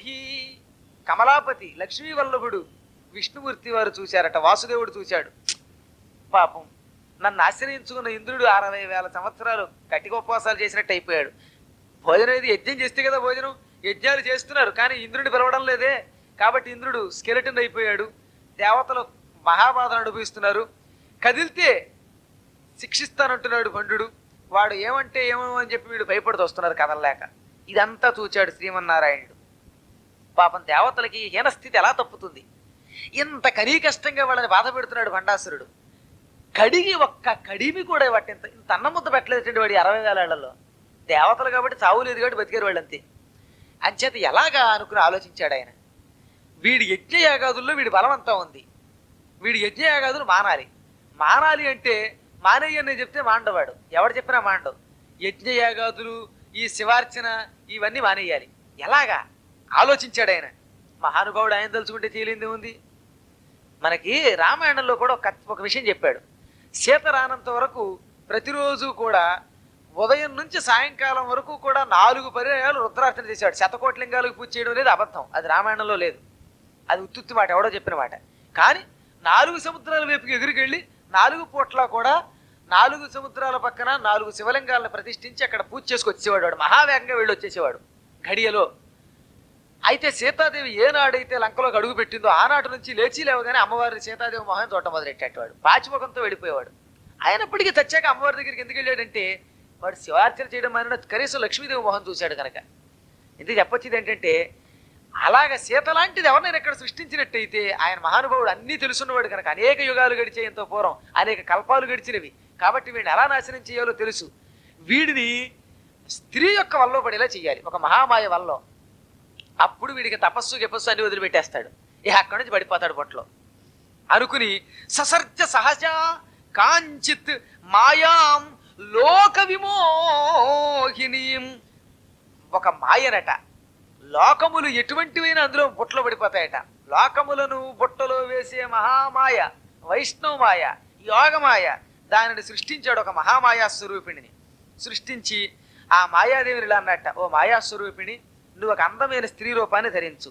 కమలాపతి లక్ష్మీ వల్లభుడు విష్ణుమూర్తి వారు చూశారట వాసుదేవుడు చూశాడు పాపం నన్ను ఆశ్రయించుకున్న ఇంద్రుడు అరవై వేల సంవత్సరాలు కటిక ఉపవాసాలు చేసినట్టు అయిపోయాడు భోజనం ఇది యజ్ఞం చేస్తే కదా భోజనం యజ్ఞాలు చేస్తున్నారు కానీ ఇంద్రుడిని పిలవడం లేదే కాబట్టి ఇంద్రుడు స్కెలటన్ అయిపోయాడు దేవతలు మహాబాధను అనుభవిస్తున్నారు కదిలితే శిక్షిస్తానంటున్నాడు పండు వాడు ఏమంటే ఏమో అని చెప్పి వీడు భయపడుతూ వస్తున్నారు కదలలేక ఇదంతా చూచాడు శ్రీమన్నారాయణుడు పాపం దేవతలకి ఈ హీనస్థితి ఎలా తప్పుతుంది ఇంత కనీ కష్టంగా వాళ్ళని బాధ పెడుతున్నాడు భండాసురుడు కడిగి ఒక్క కడిమి కూడా వాటి ఇంత ఇంత అన్నం ముద్ద పెట్టలేదండి వాడి అరవై వేల ఏళ్లలో దేవతలు కాబట్టి చావు లేదు కాబట్టి బతికారు వాళ్ళు అంతే అంచేత ఎలాగా అనుకుని ఆలోచించాడు ఆయన వీడి యజ్ఞయాగాదుల్లో వీడి బలం అంతా ఉంది వీడి యజ్ఞయాగాదులు మానాలి మానాలి అంటే మానేయి అని చెప్తే మాండవాడు ఎవడు చెప్పినా మాండవు యజ్ఞయాగాదులు ఈ శివార్చన ఇవన్నీ మానేయాలి ఎలాగా ఆలోచించాడు ఆయన మహానుభావుడు ఆయన తలుచుకుంటే చేయలేంది ఉంది మనకి రామాయణంలో కూడా ఒక ఒక విషయం చెప్పాడు సీత రానంత వరకు ప్రతిరోజు కూడా ఉదయం నుంచి సాయంకాలం వరకు కూడా నాలుగు పర్యాయాలు రుద్రార్చన చేశాడు శతకోట్లింగాలకు పూజ చేయడం లేదు అబద్ధం అది రామాయణంలో లేదు అది ఉత్తుత్తి మాట ఎవడో చెప్పిన మాట కానీ నాలుగు సముద్రాల వైపుకి ఎగురుకెళ్ళి నాలుగు పూట్ల కూడా నాలుగు సముద్రాల పక్కన నాలుగు శివలింగాలను ప్రతిష్ఠించి అక్కడ పూజ చేసుకొచ్చేవాడు వాడు మహావేగంగా వెళ్ళి వచ్చేసేవాడు ఘడియలో అయితే సీతాదేవి ఏనాడైతే లంకలోకి అడుగు పెట్టిందో ఆనాటి నుంచి లేచి లేవగానే అమ్మవారి సీతాదేవి మొహం చూడటం మొదలెట్టేవాడు పాచిముఖంతో వెళ్ళిపోయేవాడు అయినప్పటికీ తెచ్చాక అమ్మవారి దగ్గరికి ఎందుకు వెళ్ళాడంటే వాడు శివార్చన చేయడం మారిన కనీసం లక్ష్మీదేవి మొహం చూశాడు కనుక ఇది చెప్పొచ్చేది ఏంటంటే అలాగ సీత లాంటిది ఎవరినైనా ఇక్కడ సృష్టించినట్టయితే ఆయన మహానుభావుడు అన్నీ తెలుసున్నవాడు కనుక అనేక యుగాలు గడిచే ఎంతో పూర్వం అనేక కల్పాలు గడిచినవి కాబట్టి వీడిని ఎలా నాశనం చేయాలో తెలుసు వీడిని స్త్రీ యొక్క వల్ల పడేలా చేయాలి ఒక మహామాయ వల్ల అప్పుడు వీడికి తపస్సు గిపస్సు అన్ని వదిలిపెట్టేస్తాడు ఇక అక్కడి నుంచి పడిపోతాడు బొట్లో అనుకుని ససర్జ సహజ కాంచిత్ మాయాం లోక విమోహినీం ఒక మాయనట లోకములు ఎటువంటివైనా అందులో బుట్టలో పడిపోతాయట లోకములను బుట్టలో వేసే మహామాయ వైష్ణవ మాయ యోగమాయ దానిని సృష్టించాడు ఒక మహామాయా స్వరూపిణిని సృష్టించి ఆ మాయాదేవిని ఇలా అన్నట్ట ఓ మాయా స్వరూపిణి నువ్వు ఒక అందమైన స్త్రీ రూపాన్ని ధరించు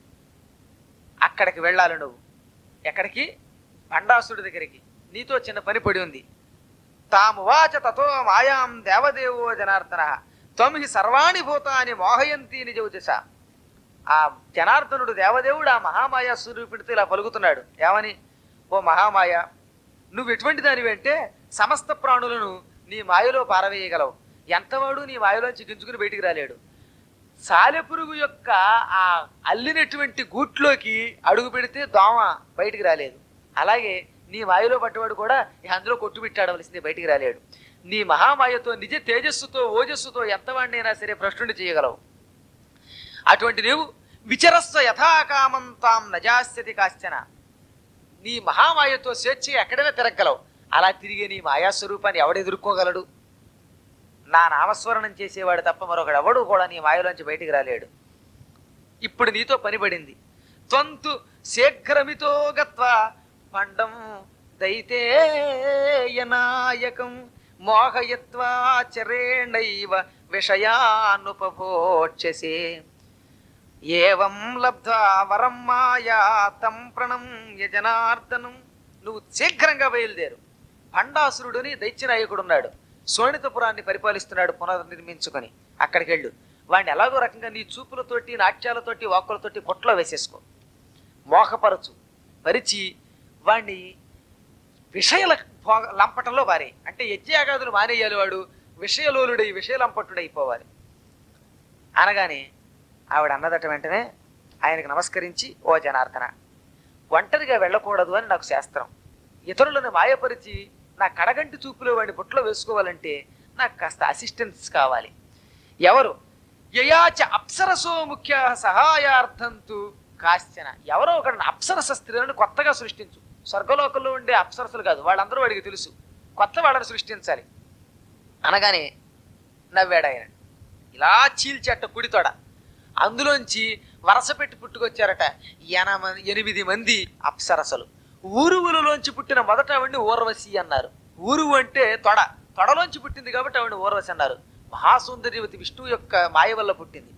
అక్కడికి వెళ్ళాలి నువ్వు ఎక్కడికి భండాసుడి దగ్గరికి నీతో చిన్న పని పడి ఉంది తాము వాచ తతో మాయాం దేవదేవో జనార్దన త్వమి సర్వాణి భూతాని మోహయంతి నిజౌచస ఆ జనార్దనుడు దేవదేవుడు ఆ మహామాయ స్వరూపిడితో ఇలా పలుకుతున్నాడు ఏమని ఓ మహామాయ నువ్వు ఎటువంటి దానివి అంటే సమస్త ప్రాణులను నీ మాయలో పారవేయగలవు ఎంతవాడు నీ మాయలోంచి గింజుకుని బయటికి రాలేడు సాలెపురుగు యొక్క ఆ అల్లినటువంటి గూట్లోకి అడుగు పెడితే దోమ బయటికి రాలేదు అలాగే నీ మాయలో పట్టవాడు కూడా ఇక అందులో కొట్టుబిట్టాడవలసింది బయటికి రాలేడు నీ మహామాయతో నిజ తేజస్సుతో ఓజస్సుతో ఎంతవాడినైనా సరే భ్రష్టుని చేయగలవు అటువంటి నీవు విచరస్వ యథాకామం తాం నజాస్యతి కాశ్చన నీ మహామాయతో స్వేచ్ఛ ఎక్కడైనా తిరగలవు అలా తిరిగే నీ మాయా స్వరూపాన్ని ఎవడు ఎదుర్కోగలడు నా నామస్మరణం చేసేవాడు తప్ప మరొకడు ఎవడు కూడా నీ మాయలోంచి బయటికి రాలేడు ఇప్పుడు నీతో పని పడింది త్వంతు శీఘ్రమితో గత్వా పండం దైతేయనాయకం మోహయత్వా చరేణైవ విషయానుపభోక్షసే ఏవం లబ్ధ్వా వరం మాయా తం ప్రణమ్య జనార్దనం నువ్వు శీఘ్రంగా బయలుదేరు భండాసురుడుని దైత్యనాయకుడున్నాడు సోణితపురాన్ని పరిపాలిస్తున్నాడు పునర్నిర్మించుకొని అక్కడికి వెళ్ళు వాడిని ఎలాగో రకంగా నీ చూపులతోటి నాట్యాలతోటి వాక్కులతోటి పొట్లో వేసేసుకో మోహపరచు పరిచి వాణ్ణి విషయాల భోగ- లంపటంలో వారే అంటే యజ్ఞయాగాదులు మానేయాలి వాడు విషయలోలుడై విషయలంపటుడైపోవాలి అనగానే ఆవిడ అన్నదట వెంటనే ఆయనకు నమస్కరించి ఓ జనార్దన ఒంటరిగా వెళ్ళకూడదు అని నాకు శాస్త్రం ఇతరులను మాయపరిచి నా కడగంటి చూపులో వాడిని బుట్టలో వేసుకోవాలంటే నాకు కాస్త అసిస్టెన్స్ కావాలి ఎవరు యయాచ అప్సరసో ముఖ్య సహాయార్థంతు కాశ్చన ఎవరో ఒక అప్సరస స్త్రీలను కొత్తగా సృష్టించు స్వర్గలోకంలో ఉండే అప్సరసలు కాదు వాళ్ళందరూ వాడికి తెలుసు కొత్త వాళ్ళని సృష్టించాలి అనగానే నవ్వాడు ఆయన ఇలా చీల్చెట్ట కుడితోడ అందులోంచి వరస పెట్టి పుట్టుకొచ్చారట ఎనమ ఎనిమిది మంది అప్సరసలు ఊరువులలోంచి పుట్టిన మొదట ఆవిడ్ని ఊర్వశి అన్నారు ఊరువు అంటే తొడ తొడలోంచి పుట్టింది కాబట్టి ఆవిడ ఊర్వశి అన్నారు మహాసుందర్యవతి విష్ణువు యొక్క మాయ వల్ల పుట్టింది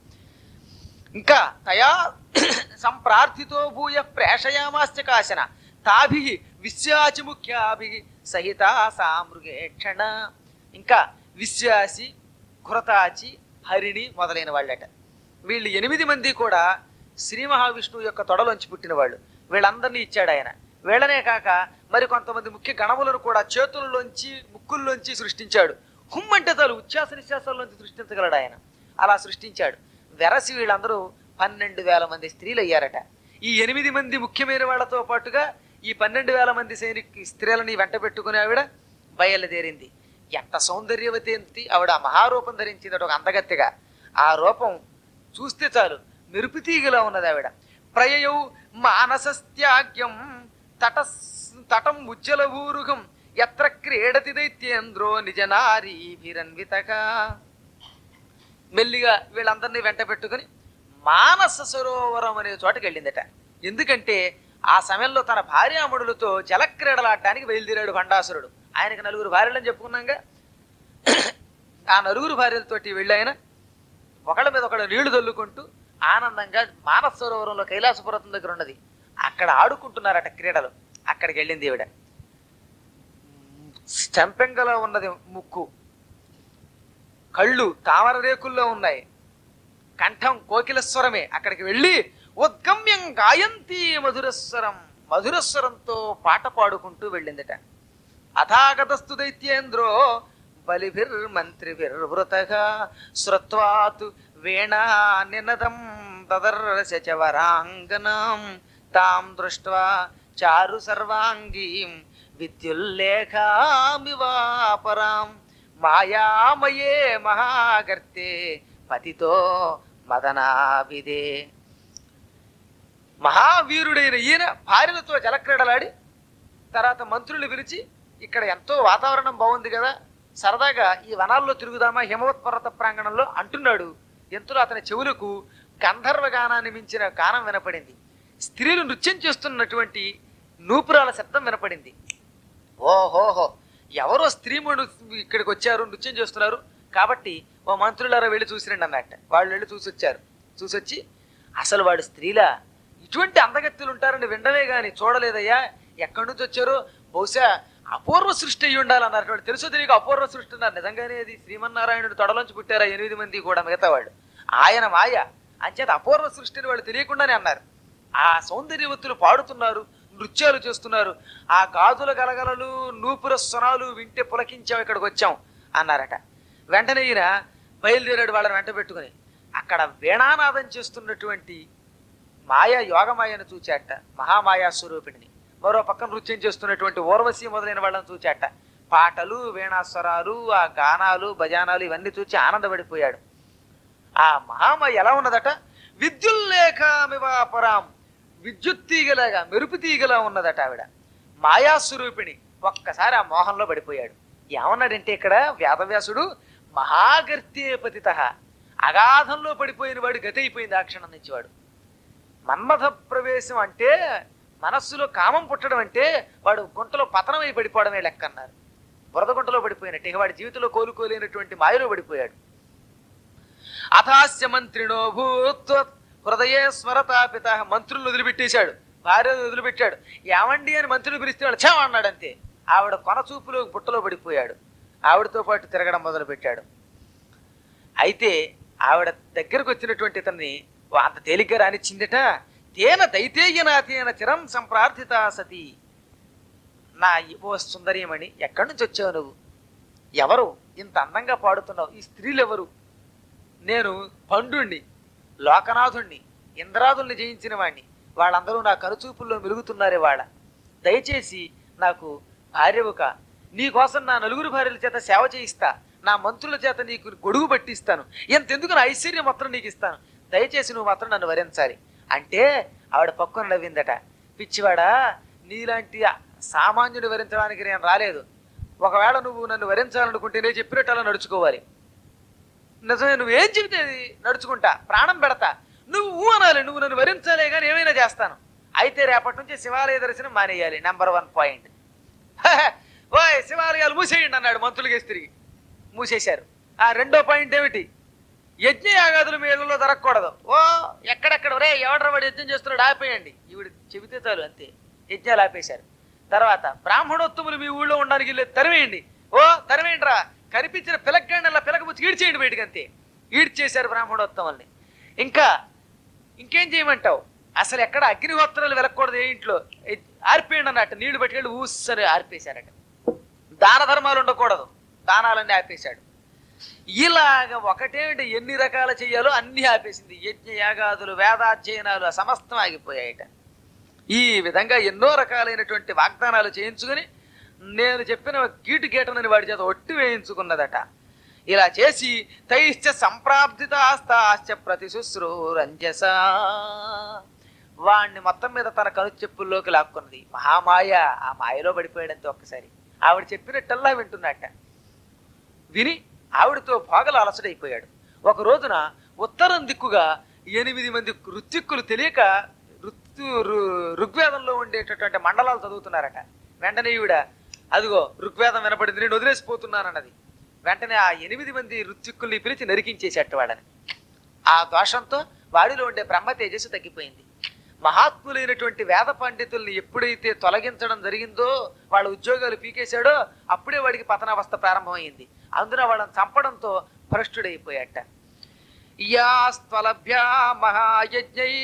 ఇంకా తయా సంప్రార్థితో భూయ ప్రేషయామాశ్చ కాశన తాభి విశ్వాచి ముఖ్యాభి సహిత సామృగేక్షణ ఇంకా విశ్వాసి ఘురతాచి హరిణి మొదలైన వాళ్ళట వీళ్ళు ఎనిమిది మంది కూడా శ్రీ మహావిష్ణువు యొక్క తొడలోంచి పుట్టిన వాళ్ళు వీళ్ళందరినీ ఇచ్చాడు ఆయన వీళ్ళనే కాక మరి కొంతమంది ముఖ్య గణములను కూడా చేతుల్లోంచి ముక్కుల్లోంచి సృష్టించాడు హుమ్ అంటే చాలు ఉచ్ఛ్వాస నిశ్వాసాల్లోంచి సృష్టించగలడు ఆయన అలా సృష్టించాడు వెరసి వీళ్ళందరూ పన్నెండు వేల మంది స్త్రీలు అయ్యారట ఈ ఎనిమిది మంది ముఖ్యమైన వాళ్ళతో పాటుగా ఈ పన్నెండు వేల మంది సైనిక స్త్రీలని వెంట పెట్టుకుని ఆవిడ బయలుదేరింది ఎంత సౌందర్యవతి ఏంటి ఆవిడ ఆ మహారూపం ధరించింది ఒక అందగత్తెగా ఆ రూపం చూస్తే చాలు మెరుపుతీగలా ఉన్నది ఆవిడ ప్రయయౌ మానసస్త్యాగ్యం తట తటం ఉజ్జల ఊరుగం ఎత్ర క్రీడతి దైత్యేంద్రో నిజనారీభిరన్వితగా మెల్లిగా వీళ్ళందరినీ వెంట పెట్టుకుని మానస సరోవరం అనే చోటకి వెళ్ళిందట ఎందుకంటే ఆ సమయంలో తన భార్యామణులతో జలక్రీడలాడటానికి బయలుదేరాడు భండాసురుడు ఆయనకు నలుగురు భార్యలని చెప్పుకున్నాగా ఆ నలుగురు భార్యలతోటి వెళ్ళి ఆయన ఒకళ్ళ మీద ఒకళ్ళు నీళ్లు చల్లుకుంటూ ఆనందంగా మానస సరోవరంలో కైలాసపురం దగ్గర ఉన్నది అక్కడ ఆడుకుంటున్నారట క్రీడలు అక్కడికి వెళ్ళింది ఈవిడ చంపెంగలో ఉన్నది ముక్కు కళ్ళు తామర రేకుల్లో ఉన్నాయి కంఠం కోకిల స్వరమే అక్కడికి వెళ్ళి ఉద్గమ్యం గాయంతి మధురస్వరం మధురస్వరంతో పాట పాడుకుంటూ వెళ్ళిందట అథాగతస్తు దైత్యేంద్రో బలిభిర్మంత్రిభిర్వృతగా శ్రుత్వాతు వేణా నినదం దదర్శ చ వరాంగనాం తాం దృష్ట్వా చారు సర్వాంగీం విద్యుల్లేఖామివాపరాం మాయామయే మహాగర్తే పతితో మదనాభిదే మహావీరుడైన ఈయన భార్యలతో జలక్రీడలాడి తర్వాత మంత్రులు పిలిచి ఇక్కడ ఎంతో వాతావరణం బాగుంది కదా సరదాగా ఈ వనాల్లో తిరుగుదామా హిమవత్ పర్వత ప్రాంగణంలో అంటున్నాడు ఎంతలో అతని చెవులకు గంధర్వ గానాన్ని మించిన గానం వినపడింది స్త్రీలు నృత్యం చేస్తున్నటువంటి నూపురాల శబ్దం వినపడింది ఓహోహో ఎవరో స్త్రీముడు ఇక్కడికి వచ్చారు నృత్యం చేస్తున్నారు కాబట్టి ఓ మంత్రులారా వెళ్ళి చూసిరండి అన్నట్ట వాళ్ళు వెళ్ళి చూసి వచ్చారు చూసొచ్చి అసలు వాడు స్త్రీలా ఇటువంటి అందగత్తులు ఉంటారని వినడమే గాని చూడలేదయ్యా ఎక్కడి నుంచి వచ్చారో బహుశా అపూర్వ సృష్టి అయ్యి ఉండాలన్నారు వాడు తెలుసో తెలియక అపూర్వ సృష్టి ఉన్నారు నిజంగానే అది శ్రీమన్నారాయణుడు తొడలోంచి పుట్టారా ఎనిమిది మంది కూడా మిగతా వాళ్ళు ఆయన మాయ అంచేత అపూర్వ సృష్టిని వాళ్ళు తెలియకుండానే అన్నారు ఆ సౌందర్యవతులు పాడుతున్నారు నృత్యాలు చేస్తున్నారు ఆ గాజుల గలగలలు నూపుర స్వరాలు వింటే పులకించాం ఇక్కడికి వచ్చాం అన్నారట వెంటనే ఈయన బయలుదేరాడు వాళ్ళని వెంట పెట్టుకుని అక్కడ వీణానాదం చేస్తున్నటువంటి మాయ యోగమాయను చూచాట మహామాయా స్వరూపిణిని మరో పక్కన నృత్యం చేస్తున్నటువంటి ఊర్వశి మొదలైన వాళ్ళని చూచాట పాటలు వీణాస్వరాలు ఆ గానాలు భజానాలు ఇవన్నీ చూచి ఆనందపడిపోయాడు ఆ మహామాయ ఎలా ఉన్నదట విద్యుల్లేఖామివాపరాం విద్యుత్ తీగలాగా మెరుపు తీగలా ఉన్నదట ఆవిడ మాయాస్వరూపిణి ఒక్కసారి ఆ మోహంలో పడిపోయాడు ఏమన్నాడంటే ఇక్కడ వేదవ్యాసుడు మహాగర్తే పతిత అగాధంలో పడిపోయిన వాడు గతి అయిపోయింది ఆ క్షణం నుంచి వాడు మన్మథ ప్రవేశం అంటే మనస్సులో కామం పుట్టడం అంటే వాడు గుంటలో పతనమై పడిపోవడమే లెక్క అన్నారు బురద గుంటలో పడిపోయినట్టు ఇక వాడి జీవితంలో కోలుకోలేనటువంటి మాయలో పడిపోయాడు అథాస్య మంత్రిణో భూత్వ హృదయే స్మరతాపిత మంత్రులను వదిలిపెట్టేశాడు భార్యను వదిలిపెట్టాడు ఏమండి అని మంత్రులు పిలిస్తే వాడు ఛేమ అన్నాడు అంతే ఆవిడ కొన చూపులో బుట్టలో పడిపోయాడు ఆవిడతో పాటు తిరగడం మొదలు పెట్టాడు అయితే ఆవిడ దగ్గరకు వచ్చినటువంటి ఇతన్ని ఓ అంత తేలిగ్గా రానిచ్చిందట తేన దైతేయనాథేన చిరం సంప్రార్థిత సతి నా ఓ సుందరీమణి ఎక్కడి నుంచి వచ్చావు నువ్వు ఎవరు ఇంత అందంగా పాడుతున్నావు ఈ స్త్రీలు ఎవరు నేను పండుణ్ణి లోకనాథుణ్ణి ఇంద్రాదుల్ని జయించిన వాణ్ణి వాళ్ళందరూ నా కనుచూపుల్లో మెలుగుతున్నారే వాళ్ళ దయచేసి నాకు భార్యవుక నీకోసం నా నలుగురు భార్యల చేత సేవ చేయిస్తా నా మంత్రుల చేత నీకు గొడుగు పట్టిస్తాను ఎంతెందుకు నా ఐశ్వర్యం మాత్రం నీకు ఇస్తాను దయచేసి నువ్వు మాత్రం నన్ను వరించాలి అంటే ఆవిడ పక్కన నవ్విందట పిచ్చివాడా నీలాంటి సామాన్యుడు వరించడానికి నేను రాలేదు ఒకవేళ నువ్వు నన్ను వరించాలనుకుంటే నేను చెప్పినట్టు అలా నడుచుకోవాలి నిజమే నువ్వేం చెబితే అది నడుచుకుంటా ప్రాణం పెడతా నువ్వు ఊ అనాలి నువ్వు నన్ను వరించాలే కానీ ఏమైనా చేస్తాను అయితే రేపటి నుంచి శివాలయ దర్శనం మానేయాలి నెంబర్ వన్ పాయింట్ ఓయ్ శివాలయాలు మూసేయండి అన్నాడు మంత్రులకేసి తిరిగి మూసేశారు ఆ రెండో పాయింట్ ఏమిటి యజ్ఞ యాగాదులు మీ ఇళ్లలో జరగకూడదు ఓ ఎక్కడెక్కడ రే ఎవడరా వాడు యజ్ఞం చేస్తున్నాడు ఆపేయండి ఈవిడ చెబితే చాలు అంతే యజ్ఞాలు ఆపేశారు తర్వాత బ్రాహ్మణోత్తములు మీ ఊళ్ళో ఉండడానికి వెళ్ళి తరివేయండి ఓ తరివేయండి రా కనిపించిన పిలక్కాడిని అలా పిలకబుచ్చి ఈడ్చేయండి బయటికి అంతే ఈడ్చేశారు బ్రాహ్మణోత్తముల్ని ఇంకా ఇంకేం చేయమంటావు అసలు ఎక్కడ అగ్నిహోత్రాలు వెలకూడదు ఏ ఇంట్లో ఎ- ఆర్పేయండి అన్నట్టు నీళ్లు పట్టుకెళ్ళి ఊసరి ఆర్పేశారట దాన ధర్మాలు ఉండకూడదు దానాలన్నీ ఆపేశాడు ఇలాగ ఒకటేమిటి ఎన్ని రకాలు చెయ్యాలో అన్ని ఆపేసింది యజ్ఞ యాగాదులు వేదాధ్యయనాలు ఆ సమస్తం ఆగిపోయాయట ఈ విధంగా ఎన్నో రకాలైనటువంటి వాగ్దానాలు చేయించుకుని నేను చెప్పిన గీటు గీటనని వాడి చేత ఒట్టి వేయించుకున్నదట ఇలా చేసి తైశ్చ సంప్రాప్తితాస్తాశ్చ ప్రతిశుశ్రూరంజస వాణ్ణి మొత్తం మీద తన కను చెప్పుల్లోకి లాక్కున్నది మహామాయ ఆ మాయలో పడిపోయాడంతే ఒక్కసారి ఆవిడ చెప్పినట్టల్లా వింటున్నట్ట విని ఆవిడతో పోగల అలసడైపోయాడు ఒక రోజున ఉత్తరం దిక్కుగా ఎనిమిది మంది ఋత్విక్కులు తెలియక ఋతు రు- ఋగ్వేదంలో ఉండేటటువంటి మండలాలు చదువుతున్నారట వెంటనే ఈవిడ అదిగో ఋగ్వేదం వినపడింది నేను వదిలేసిపోతున్నానన్నది వెంటనే ఆ ఎనిమిది మంది ఋత్విక్కుల్ని పిలిచి నరికించేసేట వాడని ఆ దోషంతో వాడిలో ఉండే బ్రహ్మ తేజస్సు తగ్గిపోయింది మహాత్ములైనటువంటి వేద పండితుల్ని ఎప్పుడైతే తొలగించడం జరిగిందో వాళ్ళ ఉద్యోగాలు పీకేశాడో అప్పుడే వాడికి పతనావస్థ ప్రారంభమైంది అందున వాళ్ళని చంపడంతో భ్రష్టుడైపోయాట యాస్త్వలభ్యా మహాయజ్ఞై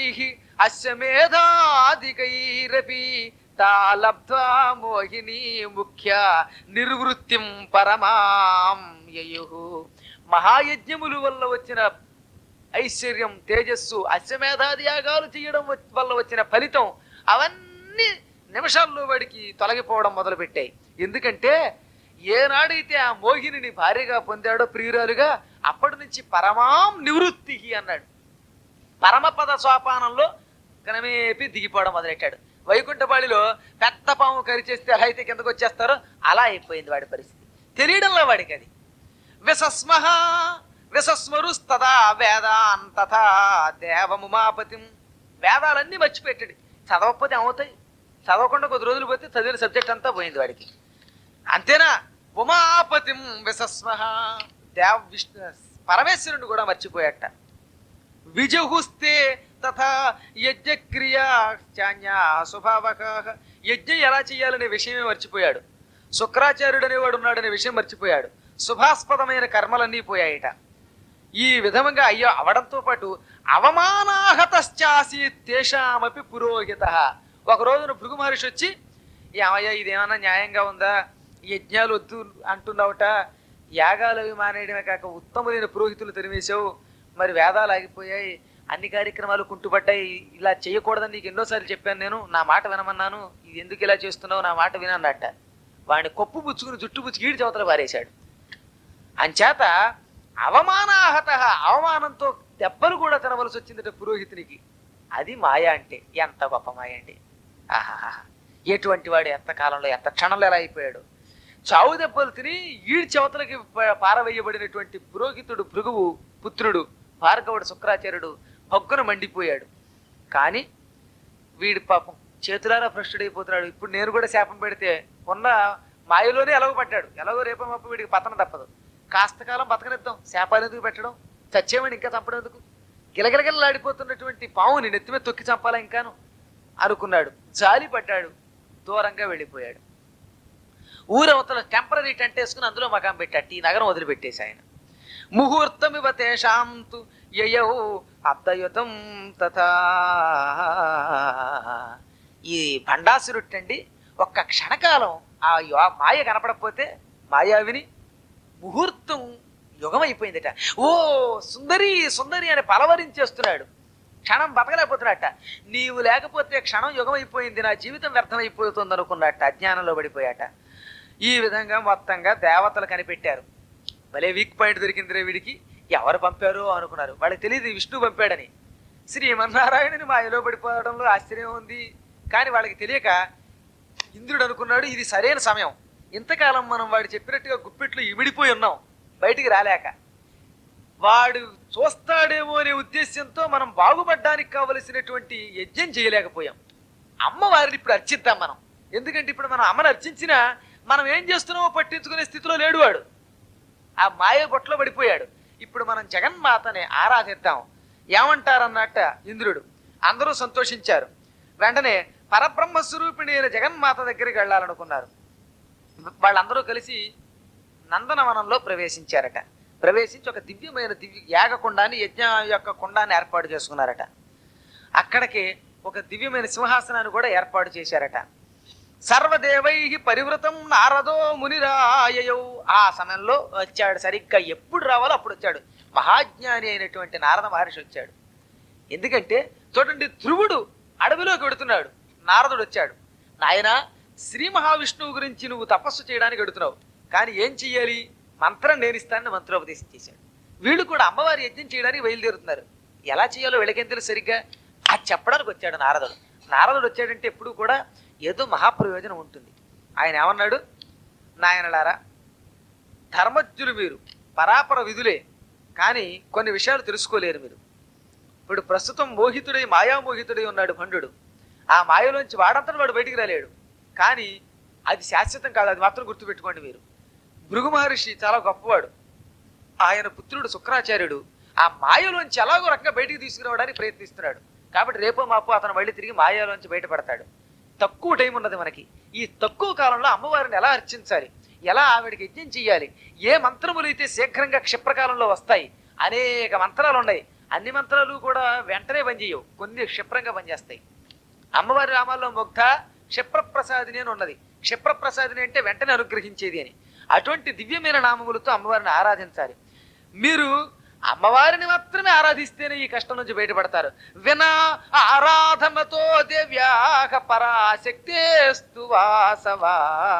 అశ్వమేధాదికైరపి తా లబ్ధ్వా మోహిని ముఖ్య నిర్వృత్తిం పరమాం యయు మహాయజ్ఞముల వల్ల వచ్చిన ఐశ్వర్యం తేజస్సు అశ్వమేధాది యాగాలు చేయడం వ- వల్ల వచ్చిన ఫలితం అవన్నీ నిమిషాల్లో వాడికి తొలగిపోవడం మొదలుపెట్టాయి ఎందుకంటే ఏనాడైతే ఆ మోహిని భార్యగా పొందాడో ప్రియురాలుగా అప్పటి నుంచి పరమాం నివృత్తి అన్నాడు పరమపద సోపానంలో కనమేపి దిగిపోవడం మొదలెట్టాడు వైకుంఠపాళిలో పెద్ద పాము కరిచేస్తే ఎలా అయితే కిందకు వచ్చేస్తారో అలా అయిపోయింది వాడి పరిస్థితి తెలియడంలో వాడికి అది విసస్మహ విసస్మరుస్తదా వేదాన్ తథా దేవముమాపతిం వేదాలన్నీ మర్చిపెట్టాడు చదవకపోతే ఏమవుతాయి చదవకుండా కొద్ది రోజులు పోతే చదివిన సబ్జెక్ట్ అంతా పోయింది వాడికి అంతేనా ఉమాపతిం విసస్మహ దేవ విష్ణు పరమేశ్వరుని కూడా మర్చిపోయాట విజుహుస్తే తథా యజ్ఞక్రియా చాన్యా స్వభావక యజ్ఞం ఎలా చేయాలనే విషయమే మర్చిపోయాడు శుక్రాచార్యుడు అనేవాడు ఉన్నాడనే విషయం మర్చిపోయాడు శుభాస్పదమైన కర్మలన్నీ పోయాయట ఈ విధంగా అయ్యో అవడంతో పాటు అవమానాహతశ్చాసి తేషామపి పురోహిత ఒక రోజున భృగు మహర్షి వచ్చి ఏమయ్యా ఇదేమన్నా న్యాయంగా ఉందా యజ్ఞాలు వద్దు అంటున్నావుట యాగాలు అవి మానేయడమే కాక ఉత్తములైన పురోహితులు తరిమేశావు మరి వేదాలు ఆగిపోయాయి అన్ని కార్యక్రమాలు కుంటుపడ్డాయి ఇలా చేయకూడదని నీకు ఎన్నోసార్లు చెప్పాను నేను నా మాట వినమన్నాను ఇది ఎందుకు ఇలా చేస్తున్నావు నా మాట వినన్నట్ట వాడిని కొప్పు పుచ్చుకుని జుట్టు పుచ్చుకి ఈడి చవతల పారేశాడు అంచేత అవమానాహత అవమానంతో దెబ్బలు కూడా తినవలసి వచ్చిందట పురోహితునికి అది మాయ అంటే ఎంత గొప్ప మాయ అండి ఆహాహా ఎటువంటి వాడు ఎంత కాలంలో ఎంత క్షణంలో ఎలా అయిపోయాడు చావు దెబ్బలు తిని ఈడి చెవతలకి ప- పారవేయబడినటువంటి పురోహితుడు భృగువు పుత్రుడు భార్గవుడు శుక్రాచార్యుడు భగ్గున మండిపోయాడు కానీ వీడి పాపం చేతులారా భ్రష్టుడైపోతున్నాడు ఇప్పుడు నేను కూడా శాపం పెడితే ఉన్న మాయలోనే ఎలాగో పడ్డాడు ఎలాగో రేపో మాపు వీడికి పతనం తప్పదు కాస్త కాలం బతకనిద్దాం శాపాలు ఎందుకు పెట్టడం చచ్చేవాడిని ఇంకా చంపడం ఎందుకు గిలగిలగిలలాడిపోతున్నటువంటి పావుని నెత్తి మీద తొక్కి చంపాలా ఇంకాను అనుకున్నాడు జాలి పడ్డాడు దూరంగా వెళ్ళిపోయాడు ఊరవతల టెంపరీ టెంట్ వేసుకుని అందులో మకాం పెట్టాడు ఈ నగరం వదిలిపెట్టేసి ఆయన ముహూర్తమివ తేషాంతు యయౌ అద్దయుతం తథా ఈ భండాసురుట్టండి ఒక్క క్షణకాలం ఆ యో- మాయ కనపడకపోతే మాయావిని ముహూర్తం యుగం అయిపోయిందట ఓ సుందరి సుందరి అని పలవరించేస్తున్నాడు క్షణం బతకలేకపోతున్నట్ట నీవు లేకపోతే క్షణం యుగం అయిపోయింది నా జీవితం వ్యర్థమైపోతుంది అనుకున్నట్ట అజ్ఞానంలో పడిపోయాట ఈ విధంగా మొత్తంగా దేవతలు కనిపెట్టారు భలే వీక్ పాయింట్ దొరికిందిరే వీడికి ఎవరు పంపారో అనుకున్నారు వాళ్ళకి తెలియదు విష్ణు పంపాడని శ్రీమన్నారాయణని మాయలో పడిపోవడంలో ఆశ్చర్యం ఉంది కానీ వాళ్ళకి తెలియక ఇంద్రుడు అనుకున్నాడు ఇది సరైన సమయం ఇంతకాలం మనం వాడు చెప్పినట్టుగా గుప్పెట్లు ఇమిడిపోయి ఉన్నాం బయటికి రాలేక వాడు చూస్తాడేమో అనే ఉద్దేశంతో మనం బాగుపడడానికి కావలసినటువంటి యజ్ఞం చేయలేకపోయాం అమ్మవారిని ఇప్పుడు అర్చిద్దాం మనం ఎందుకంటే ఇప్పుడు మనం అమ్మని అర్చించినా మనం ఏం చేస్తున్నామో పట్టించుకునే స్థితిలో లేడు వాడు ఆ మాయ బొట్లో పడిపోయాడు ఇప్పుడు మనం జగన్మాతని ఆరాధిద్దాం ఏమంటారన్నట్ట ఇంద్రుడు అందరూ సంతోషించారు వెంటనే పరబ్రహ్మ స్వరూపిణి అయిన జగన్మాత దగ్గరికి వెళ్ళాలనుకున్నారు వాళ్ళందరూ కలిసి నందనవనంలో ప్రవేశించారట ప్రవేశించి ఒక దివ్యమైన దివ్య యాగకుండాన్ని యజ్ఞ యొక్క కుండాన్ని ఏర్పాటు చేసుకున్నారట అక్కడికి ఒక దివ్యమైన సింహాసనాన్ని కూడా ఏర్పాటు చేశారట సర్వదేవై పరివృతం నారదో మునిరాయయౌ ఆ సమయంలో వచ్చాడు సరిగ్గా ఎప్పుడు రావాలో అప్పుడు వచ్చాడు మహాజ్ఞాని అయినటువంటి నారద మహర్షి వచ్చాడు ఎందుకంటే చూడండి ధ్రువుడు అడవిలోకి వెడుతున్నాడు నారదుడు వచ్చాడు నాయనా శ్రీ మహావిష్ణువు గురించి నువ్వు తపస్సు చేయడానికి వెడుతున్నావు కానీ ఏం చెయ్యాలి మంత్రం నేనిస్తానని మంత్రోపదేశం చేశాడు వీళ్ళు కూడా అమ్మవారి యజ్ఞం చేయడానికి బయలుదేరుతున్నారు ఎలా చేయాలో వీళ్ళకేం తెలుసు సరిగ్గా అది చెప్పడానికి వచ్చాడు నారదుడు నారదుడు వచ్చాడంటే ఎప్పుడు కూడా ఏదో మహాప్రయోజనం ఉంటుంది ఆయన ఏమన్నాడు నాయనలారా ధర్మజ్ఞులు మీరు పరాపర విధులే కానీ కొన్ని విషయాలు తెలుసుకోలేరు మీరు ఇప్పుడు ప్రస్తుతం మోహితుడై మాయామోహితుడై ఉన్నాడు భండు ఆ మాయలోంచి వాడంతట వాడు బయటికి రాలేడు కానీ అది శాశ్వతం కాదు అది మాత్రం గుర్తుపెట్టుకోండి మీరు భృగు మహర్షి చాలా గొప్పవాడు ఆయన పుత్రుడు శుక్రాచార్యుడు ఆ మాయలోంచి ఎలాగో రకంగా బయటికి తీసుకురావడానికి ప్రయత్నిస్తున్నాడు కాబట్టి రేపో మాపో అతను మళ్ళీ తిరిగి మాయలోంచి బయటపడతాడు తక్కువ టైం ఉన్నది మనకి ఈ తక్కువ కాలంలో అమ్మవారిని ఎలా అర్చించాలి ఎలా ఆవిడకి యజ్ఞం చెయ్యాలి ఏ మంత్రములు అయితే శీఘ్రంగా క్షిప్రకాలంలో వస్తాయి అనేక మంత్రాలు ఉన్నాయి అన్ని మంత్రాలు కూడా వెంటనే పనిచేయవు కొన్ని క్షిప్రంగా పనిచేస్తాయి అమ్మవారి రామాల్లో ముగ్ధ క్షిప్రప్రసాదిని అని ఉన్నది క్షిప్రప్రసాదిని అంటే వెంటనే అనుగ్రహించేది అని అటువంటి దివ్యమైన నామములతో అమ్మవారిని ఆరాధించాలి మీరు అమ్మవారిని మాత్రమే ఆరాధిస్తేనే ఈ కష్టం నుంచి బయటపడతారు వినా ఆరాధనతో దేవ్యాహ పరాశక్తేస్తు వాసవా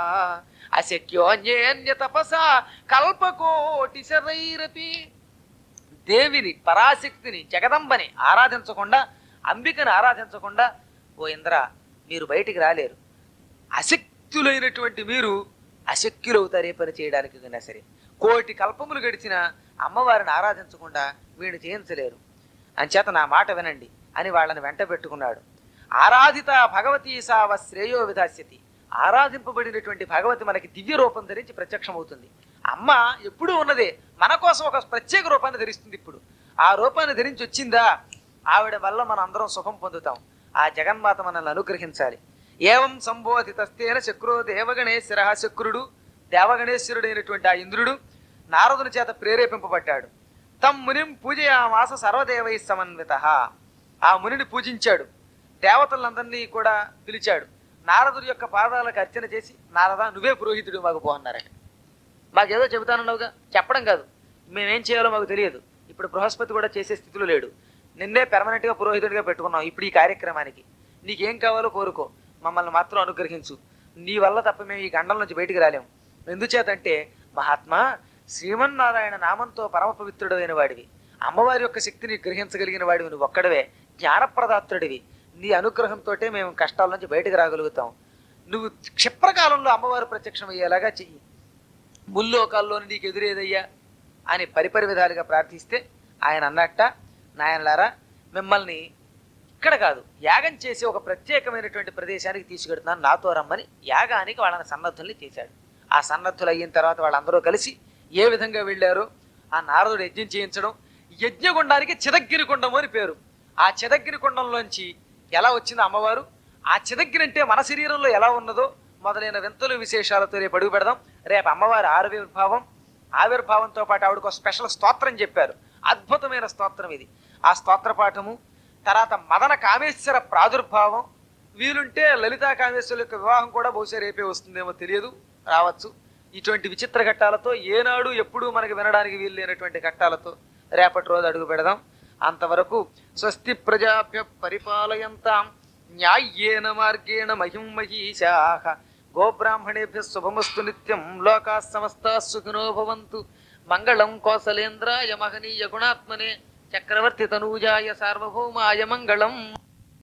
అశక్యోన్యేన్య తపసా కల్పకోటి శరైరపి దేవిని పరాశక్తిని జగదంబని ఆరాధించకుండా అంబికని ఆరాధించకుండా ఓ ఇంద్ర మీరు బయటికి రాలేరు అశక్తులైనటువంటి మీరు అశక్యులవుతారే పని చేయడానికి కన్నా సరే కోటి కల్పములు గడిచిన అమ్మవారిని ఆరాధించకుండా వీడు చేయించలేరు అంచేత నా మాట వినండి అని వాళ్ళని వెంట పెట్టుకున్నాడు ఆరాధిత భగవతీ సావ శ్రేయో విధాస్యతి ఆరాధింపబడినటువంటి భగవతి మనకి దివ్య రూపం ధరించి ప్రత్యక్షమవుతుంది అమ్మ ఎప్పుడూ ఉన్నదే మన కోసం ఒక ప్రత్యేక రూపాన్ని ధరిస్తుంది ఇప్పుడు ఆ రూపాన్ని ధరించి వచ్చిందా ఆవిడ వల్ల మనం అందరం సుఖం పొందుతాం ఆ జగన్మాత మనల్ని అనుగ్రహించాలి ఏవం సంబోధితస్తేన శక్రో దేవగణేశ్వర శక్రుడు దేవగణేశ్వరుడైనటువంటి ఆ ఇంద్రుడు నారదుని చేత ప్రేరేపింపబడ్డాడు తమ్ మునిం పూజయామాస సర్వదేవై సమన్విత ఆ మునిని పూజించాడు దేవతలందరినీ కూడా పిలిచాడు నారదుడి యొక్క పాదాలకు అర్చన చేసి నారద నువ్వే పురోహితుడు మాకు పో అన్నారట మాకేదో చెబుతానన్నావుగా చెప్పడం కాదు మేమేం చేయాలో మాకు తెలియదు ఇప్పుడు బృహస్పతి కూడా చేసే స్థితిలో లేడు నిన్నే permanent గా పురోహితుడిగా పెట్టుకున్నాం ఇప్పుడు ఈ కార్యక్రమానికి నీకేం కావాలో కోరుకో మమ్మల్ని మాత్రం అనుగ్రహించు నీ వల్ల తప్ప మేము ఈ గండం నుంచి బయటికి రాలేము ఎందుచేతంటే మహాత్మా శ్రీమన్నారాయణ నామంతో పరమ పవిత్రుడైన వాడివి అమ్మవారి యొక్క శక్తిని గ్రహించగలిగిన వాడివి నువ్వు ఒక్కడవే జ్ఞానప్రదాత్రుడివి నీ అనుగ్రహంతోటే మేము కష్టాల నుంచి బయటకు రాగలుగుతాం నువ్వు క్షిప్రకాలంలో అమ్మవారు ప్రత్యక్షం అయ్యేలాగా చెయ్యి ముల్లోకాల్లోని నీకు ఎదురేదయ్యా అని పరిపరి విధాలుగా ప్రార్థిస్తే ఆయన అన్నట్ట నాయనలారా మిమ్మల్ని ఇక్కడ కాదు యాగం చేసి ఒక ప్రత్యేకమైనటువంటి ప్రదేశానికి తీసుకెడుతున్నాను నాతో రమ్మని యాగానికి వాళ్ళని సన్నద్ధుల్ని చేశాడు ఆ సన్నద్ధులు అయిన తర్వాత వాళ్ళందరూ కలిసి ఏ విధంగా వెళ్ళారో ఆ నారదుడు యజ్ఞం చేయించడం యజ్ఞగుండానికి చిదగ్గిరి కుండం అని పేరు ఆ చిదగ్గిరి కుండంలోంచి ఎలా వచ్చింది అమ్మవారు ఆ చిదగ్గిరి అంటే మన శరీరంలో ఎలా ఉన్నదో మొదలైన వింతలు విశేషాలతో రేపు అడుగు పెడదాం రేపు అమ్మవారి ఆవిర్భావం ఆవిర్భావంతో పాటు ఆవిడకు ఒక స్పెషల్ స్తోత్రం చెప్పారు అద్భుతమైన స్తోత్రం ఇది ఆ స్తోత్ర పాఠము తర్వాత మదన కామేశ్వర ప్రాదుర్భావం వీలుంటే లలితా కామేశ్వరుల యొక్క వివాహం కూడా బహుశా రేపే వస్తుందేమో తెలియదు రావచ్చు ఇటువంటి విచిత్ర ఘట్టాలతో ఏనాడు ఎప్పుడూ మనకి వినడానికి వీలు లేనటువంటి ఘట్టాలతో రేపటి రోజు అడుగు పెడదాం అంతవరకు స్వస్తి ప్రజాభ్య పరిపాలయంతాం న్యాయ్యేన మార్గేణ మహిం మహీశాః గోబ్రాహ్మణేభ్య శుభమస్తు నిత్యం లోకా సమస్తా సుఖినో భవంతు మంగళం కోసలేంద్రాయ మహనీయ గుణాత్మనే చక్రవర్తి తనూజాయ సార్వభౌమాయ మంగళం